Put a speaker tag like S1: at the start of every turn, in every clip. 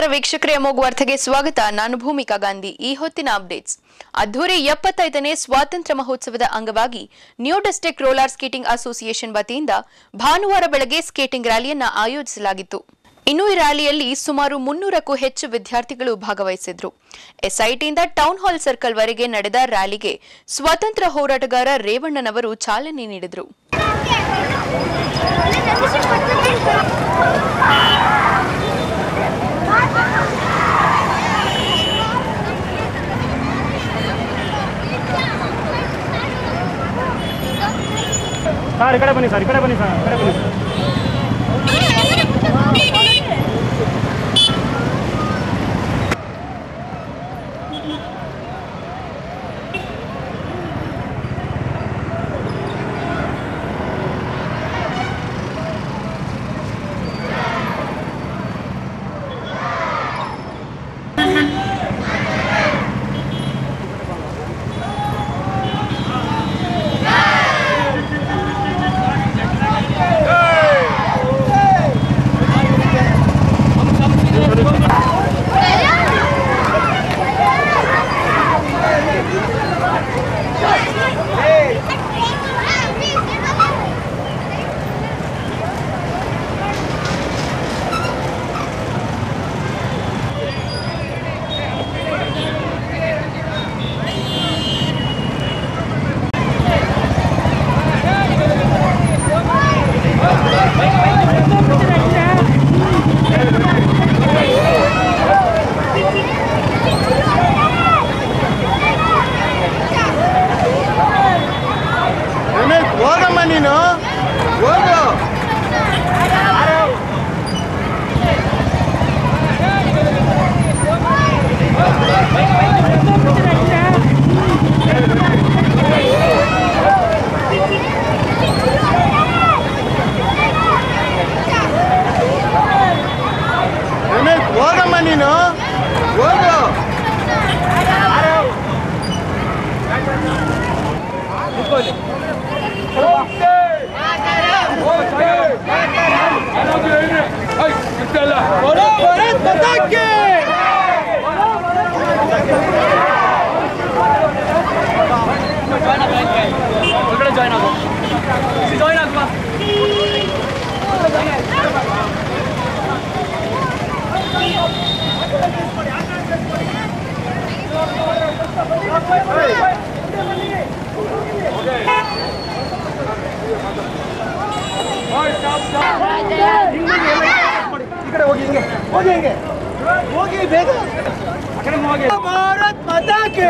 S1: ವೀಕ್ಷಕರೇ ಅಮೋಘ ವಾರ್ತೆಗೆ ಸ್ವಾಗತ ನಾನು ಭೂಮಿಕಾ ಗಾಂಧಿ ಈ ಹೊತ್ತಿನ ಅಪ್ಡೇಟ್ಸ್ ಅದ್ದೂರಿ ಎಪ್ಪತ್ತೈದನೇ ಸ್ವಾತಂತ್ರ್ಯ ಮಹೋತ್ಸವದ ಅಂಗವಾಗಿ new district roller skating association ವತಿಯಿಂದ ಭಾನುವಾರ ಬೆಳಗ್ಗೆ ಸ್ಕೇಟಿಂಗ್ ರ್ಯಾಲಿಯನ್ನ ಆಯೋಜಿಸಲಾಗಿತ್ತು ಇನ್ನು ಈ ರ್ಯಾಲಿಯಲ್ಲಿ ಸುಮಾರು ಮುನ್ನೂರಕ್ಕೂ ಹೆಚ್ಚು ವಿದ್ಯಾರ್ಥಿಗಳು ಭಾಗವಹಿಸಿದ್ರು ಎಸ್ಐಟಿಯಿಂದ ಟೌನ್ ಹಾಲ್ ಸರ್ಕಲ್ ವರೆಗೆ ನಡೆದ ರ್ಯಾಲಿಗೆ ಸ್ವಾತಂತ್ರ್ಯ ಹೋರಾಟಗಾರ ರೇವಣ್ಣನವರು ಚಾಲನೆ ನೀಡಿದರು
S2: ಸರ್ ಈ ಕಡೆ ಬನ್ನಿ ಸರ್ ಈ ಕಡೆ ಬನ್ನಿ ಸರ್ ಈ ಕಡೆ ಬನ್ನಿ ಸರ್
S3: ರಮೇಶ್ ಹೋಗಮ್ಮ ನೀನು ಹೋಗು ರಮೇಶ್ ಹೋಗಮ್ಮ ನೀನು ಹೋಗು ಈ ಕಡೆ ಹೋಗಿ ಹಿಂಗೆ ಹೋಗಿ ಹಿಂಗೆ ಹೋಗಿ ಬೇಗ ಭಾರತ್ ಮಾತಾ ಕಿ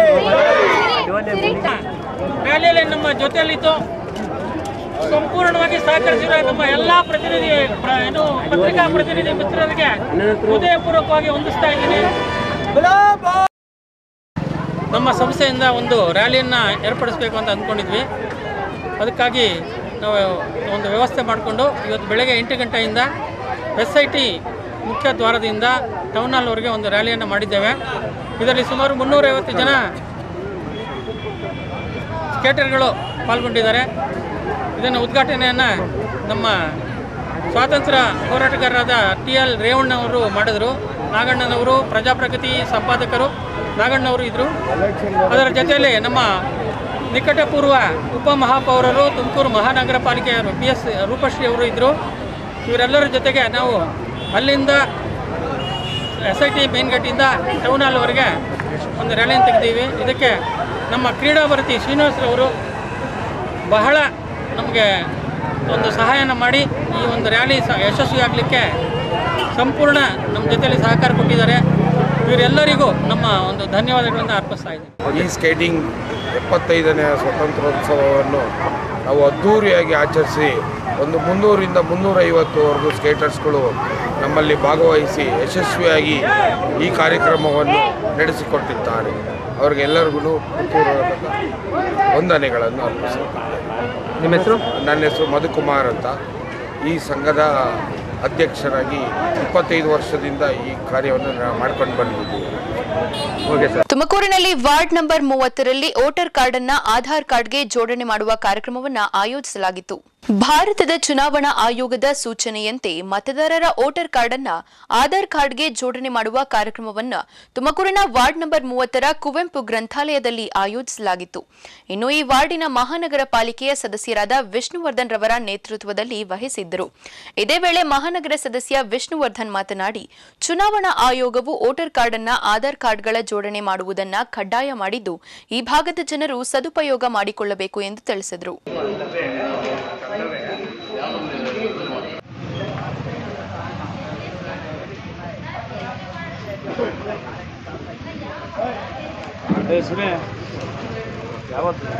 S4: ರ್ಯಾಲಿಯಲ್ಲಿ ನಮ್ಮ ಜೊತೆಯಲ್ಲಿದ್ದು ಸಂಪೂರ್ಣವಾಗಿ ಸಹಕರಿಸಿರುವ ನಮ್ಮ ಎಲ್ಲಾ ಪ್ರತಿನಿಧಿ ಪ್ರ- ಏನು ಪತ್ರಿಕಾ ಪ್ರತಿನಿಧಿ ಮಿತ್ರರಿಗೆ ಹೃದಯಪೂರ್ವಕವಾಗಿ ಹೊಂದಿಸ್ತಾ ಇದ್ದೀನಿ ನಮ್ಮ ಸಂಸ್ಥೆಯಿಂದ ಒಂದು ರ್ಯಾಲಿಯನ್ನು ಏರ್ಪಡಿಸಬೇಕು ಅಂತ ಅಂದ್ಕೊಂಡಿದ್ವಿ ಅದಕ್ಕಾಗಿ ನಾವು ಒಂದು ವ್ಯವಸ್ಥೆ ಮಾಡಿಕೊಂಡು ಇವತ್ತು ಬೆಳಗ್ಗೆ ಎಂಟು ಗಂಟೆಯಿಂದ ಎಸ್ ಐ ಟಿ ಮುಖ್ಯ ದ್ವಾರದಿಂದ ಟೌನ್ ಹಾಲ್ವರೆಗೆ ಒಂದು ರ್ಯಾಲಿಯನ್ನು ಮಾಡಿದ್ದೇವೆ ಇದರಲ್ಲಿ ಸುಮಾರು ಮುನ್ನೂರೈವತ್ತು ಜನ ಸ್ಕೇಟರ್ಗಳು ಪಾಲ್ಗೊಂಡಿದ್ದಾರೆ ಇದನ್ನು ಉದ್ಘಾಟನೆಯನ್ನು ನಮ್ಮ ಸ್ವಾತಂತ್ರ್ಯ ಹೋರಾಟಗಾರರಾದ ಟಿ ಎಲ್ ರೇವಣ್ಣವರು ಮಾಡಿದರು ನಾಗಣ್ಣನವರು ಪ್ರಜಾಪ್ರಗತಿ ಸಂಪಾದಕರು ನಾಗಣ್ಣವರು ಇದ್ದರು ಅದರ ಜೊತೆಯಲ್ಲಿ ನಮ್ಮ ನಿಕಟಪೂರ್ವ ಉಪಮಹಾಪೌರರು ತುಮಕೂರು ಮಹಾನಗರ ಪಾಲಿಕೆಯವರು ಪಿ ಎಸ್ ರೂಪಶ್ರೀ ಅವರು ಇದ್ದರು ಇವರೆಲ್ಲರ ಜೊತೆಗೆ ನಾವು ಅಲ್ಲಿಂದ ಎಸ್ ಐ ಟಿ ಮೇನ್ ಗೇಟಿಂದ ಟೌನ್ ಹಾಲ್ವರೆಗೆ ಒಂದು ರ್ಯಾಲಿಯನ್ನು ತೆಗೆದೀವಿ ಇದಕ್ಕೆ ನಮ್ಮ ಕ್ರೀಡಾಭರತಿ ಶ್ರೀನಿವಾಸರವರು ಬಹಳ ನಮಗೆ ಒಂದು ಸಹಾಯನ ಮಾಡಿ ಈ ಒಂದು ರ್ಯಾಲಿ ಸ ಯಶಸ್ವಿ ಆಗಲಿಕ್ಕೆ ಸಂಪೂರ್ಣ ನಮ್ಮ ಜೊತೆಯಲ್ಲಿ ಸಹಕಾರ ಕೊಟ್ಟಿದ್ದಾರೆ ಇವರೆಲ್ಲರಿಗೂ ನಮ್ಮ ಒಂದು ಧನ್ಯವಾದಗಳನ್ನು ಅರ್ಪಿಸ್ತಾ ಇದ್ದೀನಿ
S3: ಈ ಸ್ಕೇಟಿಂಗ್ ಎಪ್ಪತ್ತೈದನೇ ಸ್ವಾತಂತ್ರ್ಯೋತ್ಸವವನ್ನು ನಾವು ಅದ್ಧೂರಿಯಾಗಿ ಆಚರಿಸಿ ಒಂದು ಮುನ್ನೂರಿಂದ ಮುನ್ನೂರೈವತ್ತುವರೆಗೂ ಸ್ಕೇಟರ್ಸ್ಗಳು ನಮ್ಮಲ್ಲಿ ಭಾಗವಹಿಸಿ ಯಶಸ್ವಿಯಾಗಿ ಈ ಕಾರ್ಯಕ್ರಮವನ್ನು ನಡೆಸಿಕೊಟ್ಟಿದ್ದಾರೆ ಅವರಿಗೆಲ್ಲರಿಗೂ ಪುತ್ತೂರದ ವಂದನೆಗಳನ್ನು ಅರ್ಪಿಸುತ್ತೇನೆ
S2: ನಿಮ್ಮ ಹೆಸರು
S3: ನನ್ನ ಹೆಸರು ಮಧುಕುಮಾರ್ ಅಂತ ಈ ಸಂಘದ ಅಧ್ಯಕ್ಷರಾಗಿ ಇಪ್ಪತ್ತೈದು ವರ್ಷದಿಂದ ಈ ಕಾರ್ಯವನ್ನು ನಾವು ಮಾಡ್ಕೊಂಡು ಬಂದಿದ್ದೀವಿ
S2: ಓಕೆ ಸರ್
S1: ತುಮಕೂರಿನಲ್ಲಿ ವಾರ್ಡ್ ನಂಬರ್ ಮೂವತ್ತರಲ್ಲಿ ವೋಟರ್ ಕಾರ್ಡ್ ಅನ್ನ ಆಧಾರ್ ಕಾರ್ಡ್ಗೆ ಜೋಡಣೆ ಮಾಡುವ ಕಾರ್ಯಕ್ರಮವನ್ನ ಆಯೋಜಿಸಲಾಗಿತ್ತು ಭಾರತದ ಚುನಾವಣಾ ಆಯೋಗದ ಸೂಚನೆಯಂತೆ ಮತದಾರರ ವೋಟರ್ ಕಾರ್ಡ್ ಅನ್ನ ಆಧಾರ್ ಕಾರ್ಡ್ಗೆ ಜೋಡಣೆ ಮಾಡುವ ಕಾರ್ಯಕ್ರಮವನ್ನು ತುಮಕೂರಿನ ವಾರ್ಡ್ ನಂಬರ್ ಮೂವತ್ತರ ಕುವೆಂಪು ಗ್ರಂಥಾಲಯದಲ್ಲಿ ಆಯೋಜಿಸಲಾಗಿತ್ತು ಇನ್ನು ಈ ವಾರ್ಡಿನ ಮಹಾನಗರ ಪಾಲಿಕೆಯ ಸದಸ್ಯರಾದ ವಿಷ್ಣುವರ್ಧನ್ ರವರ ನೇತೃತ್ವದಲ್ಲಿ ವಹಿಸಿದ್ದರು ಇದೇ ವೇಳೆ ಮಹಾನಗರ ಸದಸ್ಯ ವಿಷ್ಣುವರ್ಧನ್ ಮಾತನಾಡಿ ಚುನಾವಣಾ ಆಯೋಗವು ವೋಟರ್ ಕಾರ್ಡ್ ಅನ್ನ ಆಧಾರ್ ಕಾರ್ಡ್ಗಳ ಜೋಡಣೆ ಮಾಡುವುದನ್ನ ಕಡ್ಡಾಯ ಮಾಡಿದ್ದು ಈ ಭಾಗದ ಜನರು ಸದುಪಯೋಗ ಮಾಡಿಕೊಳ್ಳಬೇಕು ಎಂದು ತಿಳಿಸಿದರು
S2: ಅದೇ ಸುಮ್ಮನೆ ಯಾವತ್ತು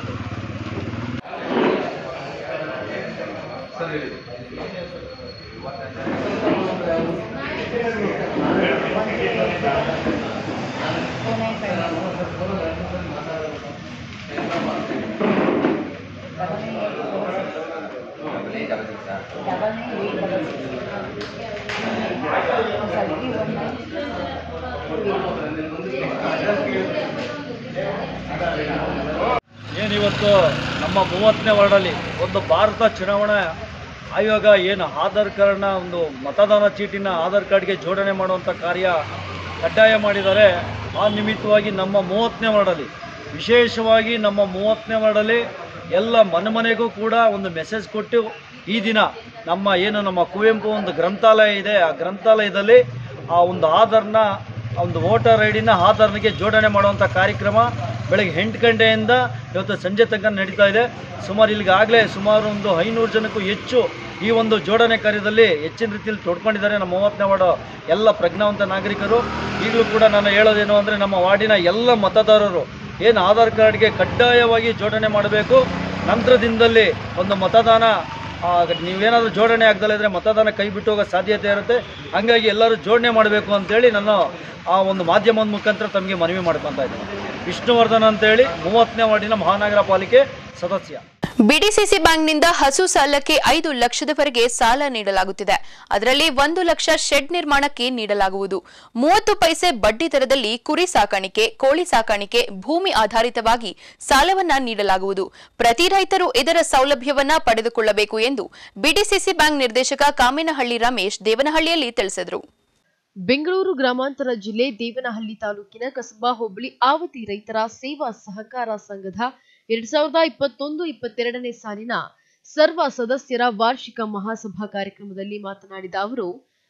S5: ಏನಿವತ್ತು ನಮ್ಮ ಮೂವತ್ತನೇ ವಾರ್ಡಲ್ಲಿ ಒಂದು ಭಾರತ ಚುನಾವಣಾ ಆಯೋಗ ಏನು ಆಧಾರ್ ಕಾರ್ಡ್ನ ಒಂದು ಮತದಾನ ಚೀಟಿನ ಆಧಾರ್ ಕಾರ್ಡ್ಗೆ ಜೋಡಣೆ ಮಾಡುವಂಥ ಕಾರ್ಯ ಕಡ್ಡಾಯ ಮಾಡಿದ್ದಾರೆ ಆ ನಿಮಿತ್ತವಾಗಿ ನಮ್ಮ ಮೂವತ್ತನೇ ವಾರ್ಡಲ್ಲಿ ವಿಶೇಷವಾಗಿ ನಮ್ಮ ಮೂವತ್ತನೇ ವಾರ್ಡಲ್ಲಿ ಎಲ್ಲ ಮನೆ ಮನೆಗೂ ಕೂಡ ಒಂದು ಮೆಸೇಜ್ ಕೊಟ್ಟು ಈ ದಿನ ನಮ್ಮ ಏನು ನಮ್ಮ ಕುವೆಂಪು ಒಂದು ಗ್ರಂಥಾಲಯ ಇದೆ ಆ ಗ್ರಂಥಾಲಯದಲ್ಲಿ ಆ ಒಂದು ಆಧಾರ್ನ ಒಂದು ವೋಟರ್ ಐ ಡಿನ ಆಧಾರ್ನಿಗೆ ಜೋಡಣೆ ಮಾಡುವಂಥ ಕಾರ್ಯಕ್ರಮ ಬೆಳಗ್ಗೆ ಎಂಟು ಗಂಟೆಯಿಂದ ಇವತ್ತು ಸಂಜೆ ತನಕ ನಡೀತಾ ಇದೆ ಸುಮಾರು ಇಲ್ಲಿಗಾಗಲೇ ಸುಮಾರು ಒಂದು ಐನೂರು ಜನಕ್ಕೂ ಹೆಚ್ಚು ಈ ಒಂದು ಜೋಡಣೆ ಕಾರ್ಯದಲ್ಲಿ ಹೆಚ್ಚಿನ ರೀತಿಯಲ್ಲಿ ತೊಡ್ಕೊಂಡಿದ್ದಾರೆ ನಮ್ಮ ಮೂವತ್ತನೇ ವಾರ್ಡು ಎಲ್ಲ ಪ್ರಜ್ಞಾವಂತ ನಾಗರಿಕರು ಈಗಲೂ ಕೂಡ ನಾನು ಹೇಳೋದೇನು ಅಂದರೆ ನಮ್ಮ ವಾರ್ಡಿನ ಎಲ್ಲ ಮತದಾರರು ಏನು ಆಧಾರ್ ಕಾರ್ಡ್ಗೆ ಕಡ್ಡಾಯವಾಗಿ ಜೋಡಣೆ ಮಾಡಬೇಕು ನಂತರದಿಂದಲೇ ಒಂದು ಮತದಾನ ಆ, ನೀವೇನಾದರೂ ಜೋಡಣೆ ಆಗ್ದಲ್ಲ ಇದ್ರೆ ಮತದಾನ ಕೈ ಬಿಟ್ಟು ಹೋಗೋ ಸಾಧ್ಯತೆ ಇರುತ್ತೆ ಹಾಗಾಗಿ ಎಲ್ಲರೂ ಜೋಡಣೆ ಮಾಡಬೇಕು ಅಂತೇಳಿ ನಾನು ಆ ಒಂದು ಮಾಧ್ಯಮದ ಮುಖಾಂತರ ತಮಗೆ ಮನವಿ ಮಾಡ್ಕೊತಾ ಇದ್ದೀನಿ ವಿಷ್ಣುವರ್ಧನ್ ಅಂತೇಳಿ ಮೂವತ್ತನೇ ವಾರ್ಡಿನ ಮಹಾನಗರ ಪಾಲಿಕೆ ಸದಸ್ಯ
S1: ಬಿಡಿಸಿಸಿ ಬ್ಯಾಂಕ್ನಿಂದ ಹಸು ಸಾಲಕ್ಕೆ ಐದು ಲಕ್ಷದವರೆಗೆ ಸಾಲ ನೀಡಲಾಗುತ್ತಿದೆ ಅದರಲ್ಲಿ ಒಂದು ಲಕ್ಷ ಶೆಡ್ ನಿರ್ಮಾಣಕ್ಕೆ ನೀಡಲಾಗುವುದು ಮೂವತ್ತು ಪೈಸೆ ಬಡ್ಡಿ ದರದಲ್ಲಿ ಕುರಿ ಸಾಕಾಣಿಕೆ ಕೋಳಿ ಸಾಕಾಣಿಕೆ ಭೂಮಿ ಆಧಾರಿತವಾಗಿ ಸಾಲವನ್ನ ನೀಡಲಾಗುವುದು ಪ್ರತಿ ರೈತರು ಇದರ ಸೌಲಭ್ಯವನ್ನ ಪಡೆದುಕೊಳ್ಳಬೇಕು ಎಂದು ಬಿಡಿಸಿಸಿ ಬ್ಯಾಂಕ್ ನಿರ್ದೇಶಕ ಕಾಮೇನಹಳ್ಳಿ ರಮೇಶ್ ದೇವನಹಳ್ಳಿಯಲ್ಲಿ ತಿಳಿಸಿದರು
S6: ಬೆಂಗಳೂರು ಗ್ರಾಮಾಂತರ ಜಿಲ್ಲೆ ದೇವನಹಳ್ಳಿ ತಾಲೂಕಿನ ಕಸಬಾ ಹೋಬಳಿ ಆವತಿ ರೈತರ ಸೇವಾ ಸಹಕಾರ ಸಂಘದ ಎರಡ್ ಸಾವಿರದ ಇಪ್ಪತ್ತೊಂದು ಇಪ್ಪತ್ತೆರಡನೇ ಸಾಲಿನ ಸರ್ವ ಸದಸ್ಯರ ವಾರ್ಷಿಕ ಮಹಾಸಭಾ ಕಾರ್ಯಕ್ರಮದಲ್ಲಿ ಮಾತನಾಡಿದ ಅವರು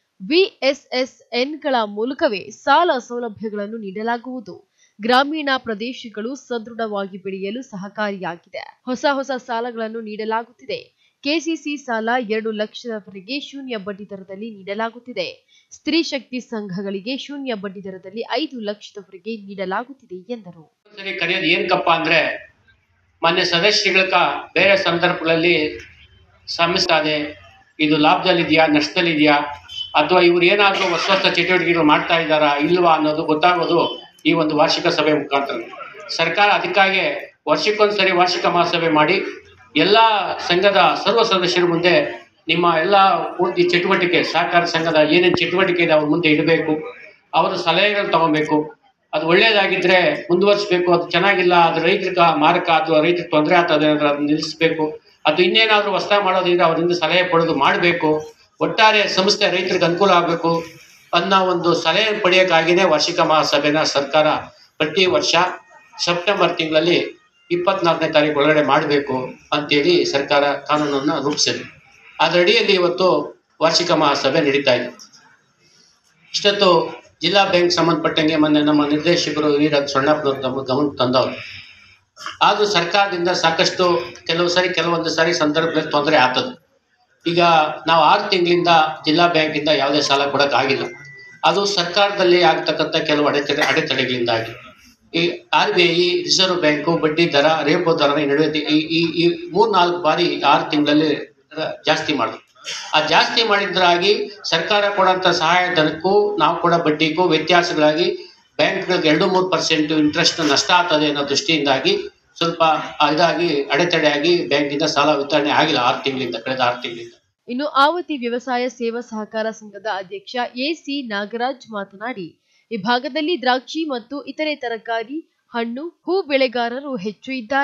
S6: ವಿಎಸ್ಎಸ್ಎನ್ಗಳ ಮೂಲಕವೇ ಸಾಲ ಸೌಲಭ್ಯಗಳನ್ನು ನೀಡಲಾಗುವುದು ಗ್ರಾಮೀಣ ಪ್ರದೇಶಗಳು ಸದೃಢವಾಗಿ ಬೆಳೆಯಲು ಸಹಕಾರಿಯಾಗಿದೆ ಹೊಸ ಹೊಸ ಸಾಲಗಳನ್ನು ನೀಡಲಾಗುತ್ತಿದೆ ಕೆಸಿಸಿ ಸಾಲ ಎರಡು ಲಕ್ಷದವರೆಗೆ ಶೂನ್ಯ ಬಡ್ಡಿ ದರದಲ್ಲಿ ನೀಡಲಾಗುತ್ತಿದೆ ಸ್ತ್ರೀ ಶಕ್ತಿ ಸಂಘಗಳಿಗೆ ಶೂನ್ಯ ಬಡ್ಡಿ ದರದಲ್ಲಿ ಐದು ಲಕ್ಷದವರೆಗೆ ನೀಡಲಾಗುತ್ತಿದೆ ಎಂದರು
S7: ಸರಿ ಕರೆಯೋದು ಏನಕ್ಕಪ್ಪ ಅಂದ್ರೆ ಮಾನ್ಯ ಸದಸ್ಯಗಳ ಬೇರೆ ಸಂದರ್ಭಗಳಲ್ಲಿ ಸಮಸ್ಯೆ ಇದೆ ಇದು ಲಾಭದಲ್ಲಿದೆಯಾ ನಷ್ಟದಲ್ಲಿದೆಯಾ ಅಥವಾ ಇವ್ರು ಏನಾದರೂ ಹೊಸ ಹೊಸ ಚಟುವಟಿಕೆಗಳು ಮಾಡ್ತಾ ಇದ್ದಾರಾ ಇಲ್ವಾ ಅನ್ನೋದು ಗೊತ್ತಾಗೋದು ಈ ಒಂದು ವಾರ್ಷಿಕ ಸಭೆ ಮುಖಾಂತರ ಸರ್ಕಾರ ಅದಕ್ಕಾಗಿ ವರ್ಷಕ್ಕೊಂದ್ಸರಿ ವಾರ್ಷಿಕ ಮಹಾಸಭೆ ಮಾಡಿ ಎಲ್ಲ ಸಂಘದ ಸರ್ವ ಸದಸ್ಯರ ಮುಂದೆ ನಿಮ್ಮ ಎಲ್ಲ ಪೂರ್ತಿ ಚಟುವಟಿಕೆ ಸಹಕಾರ ಸಂಘದ ಏನೇನು ಚಟುವಟಿಕೆ ಇದೆ ಅವ್ರ ಮುಂದೆ ಇಡಬೇಕು ಅವರ ಸಲಹೆಗಳು ತಗೊಬೇಕು ಅದು ಒಳ್ಳೇದಾಗಿದ್ರೆ ಮುಂದುವರಿಸಬೇಕು ಅದು ಚೆನ್ನಾಗಿಲ್ಲ ಅದು ರೈತರಿಗೆ ಮಾರಕ ಅಥವಾ ರೈತರಿಗೆ ತೊಂದರೆ ಆಗ್ತದೆ ಅಂದ್ರೆ ಅದನ್ನ ನಿಲ್ಲಿಸಬೇಕು ಅದು ಇನ್ನೇನಾದರೂ ಹೊಸ್ದಾಗಿ ಮಾಡೋದಿದ್ರೆ ಅವರಿಂದ ಸಲಹೆ ಪಡೆದು ಮಾಡಬೇಕು ಒಟ್ಟಾರೆ ಸಂಸ್ಥೆ ರೈತರಿಗೆ ಅನುಕೂಲ ಆಗಬೇಕು ಅನ್ನೋ ಒಂದು ಸಲಹೆ ಪಡೆಯೋಕ್ಕಾಗಿಯೇ ವಾರ್ಷಿಕ ಮಹಾಸಭೆನ ಸರ್ಕಾರ ಪ್ರತಿ ವರ್ಷ ಸೆಪ್ಟೆಂಬರ್ ತಿಂಗಳಲ್ಲಿ ಇಪ್ಪತ್ನಾಲ್ಕನೇ ತಾರೀಕು ಒಳಗಡೆ ಮಾಡಬೇಕು ಅಂತೇಳಿ ಸರ್ಕಾರ ಕಾನೂನನ್ನು ರೂಪಿಸಿದೆ ಅದರ ಅಡಿಯಲ್ಲಿ ಇವತ್ತು ವಾರ್ಷಿಕ ಮಹಾಸಭೆ ನಡೀತಾ ಇದೆ ಇಷ್ಟೊತ್ತು ಜಿಲ್ಲಾ ಬ್ಯಾಂಕ್ ಸಂಬಂಧಪಟ್ಟಂಗೆ ಮೊನ್ನೆ ನಮ್ಮ ನಿರ್ದೇಶಕರು ವೀರ ಸೊಣ್ಣಪ್ಪನವರು ತಮ್ಮ ಗಮನಕ್ಕೆ ತಂದವರು ಆದರೂ ಸರ್ಕಾರದಿಂದ ಸಾಕಷ್ಟು ಕೆಲವು ಸಾರಿ ಕೆಲವೊಂದು ಸಾರಿ ಸಂದರ್ಭದಲ್ಲಿ ತೊಂದರೆ ಆಗ್ತದೆ ಈಗ ನಾವು ಆರು ತಿಂಗಳಿಂದ ಜಿಲ್ಲಾ ಬ್ಯಾಂಕಿಂದ ಯಾವುದೇ ಸಾಲ ಕೊಡೋಕ್ಕಾಗಿಲ್ಲ ಅದು ಸರ್ಕಾರದಲ್ಲಿ ಆಗ್ತಕ್ಕಂಥ ಕೆಲವು ಅಡೆತಡೆ ಅಡೆತಡೆಗಳಿಂದಾಗಿ ಈ R B I reserve bank ಬಡ್ಡಿ ದರ ರೇಪೋ ದರನ ಈ ನಡುವೆ ಈ ಈ ಈ ಮೂರ್ನಾಲ್ಕು ಬಾರಿ ಆರು ತಿಂಗಳಲ್ಲಿ ರ- ಜಾಸ್ತಿ ಮಾಡಿದ್ರು ಆ ಜಾಸ್ತಿ ಮಾಡಿದ್ರಾಗಿ ಸರ್ಕಾರ ಕೊಡೋಂಥ ಸಹಾಯಧನಕ್ಕೂ ನಾವು ಕೊಡೋ ಬಡ್ಡಿಗೂ ವ್ಯತ್ಯಾಸಗಳಾಗಿ ಬ್ಯಾಂಕ್ಗಳಿಗೆ ಎರಡು ಮೂರು ಪರ್ಸೆಂಟ್ ಇಂಟ್ರೆಸ್ಟ್ ನಷ್ಟ ಆಗ್ತದೆ ಅನ್ನೋ ದೃಷ್ಟಿಯಿಂದಾಗಿ ಸ್ವಲ್ಪ ಇದಾಗಿ ಅಡೆತಡೆಯಾಗಿ ಬ್ಯಾಂಕಿಂದ ಸಾಲ ವಿತರಣೆ ಆಗಿಲ್ಲ ಆರು ತಿಂಗಳಿಂದ ಕಳೆದ ಆರು ತಿಂಗಳಿಂದ
S6: ಇನ್ನು ಆವತಿ ವ್ಯವಸಾಯ ಸೇವಾ ಸಹಕಾರ ಸಂಘದ ಅಧ್ಯಕ್ಷ ಎಸಿ ನಾಗರಾಜ್ ಮಾತನಾಡಿ ಈ ಭಾಗದಲ್ಲಿ ದ್ರಾಕ್ಷಿ ಮತ್ತು ಇತರೆ ತರಕಾರಿ ಹಣ್ಣು ಹೂ ಬೆಳೆಗಾರರು ಹೆಚ್ಚು ಇದ್ದಾರೆ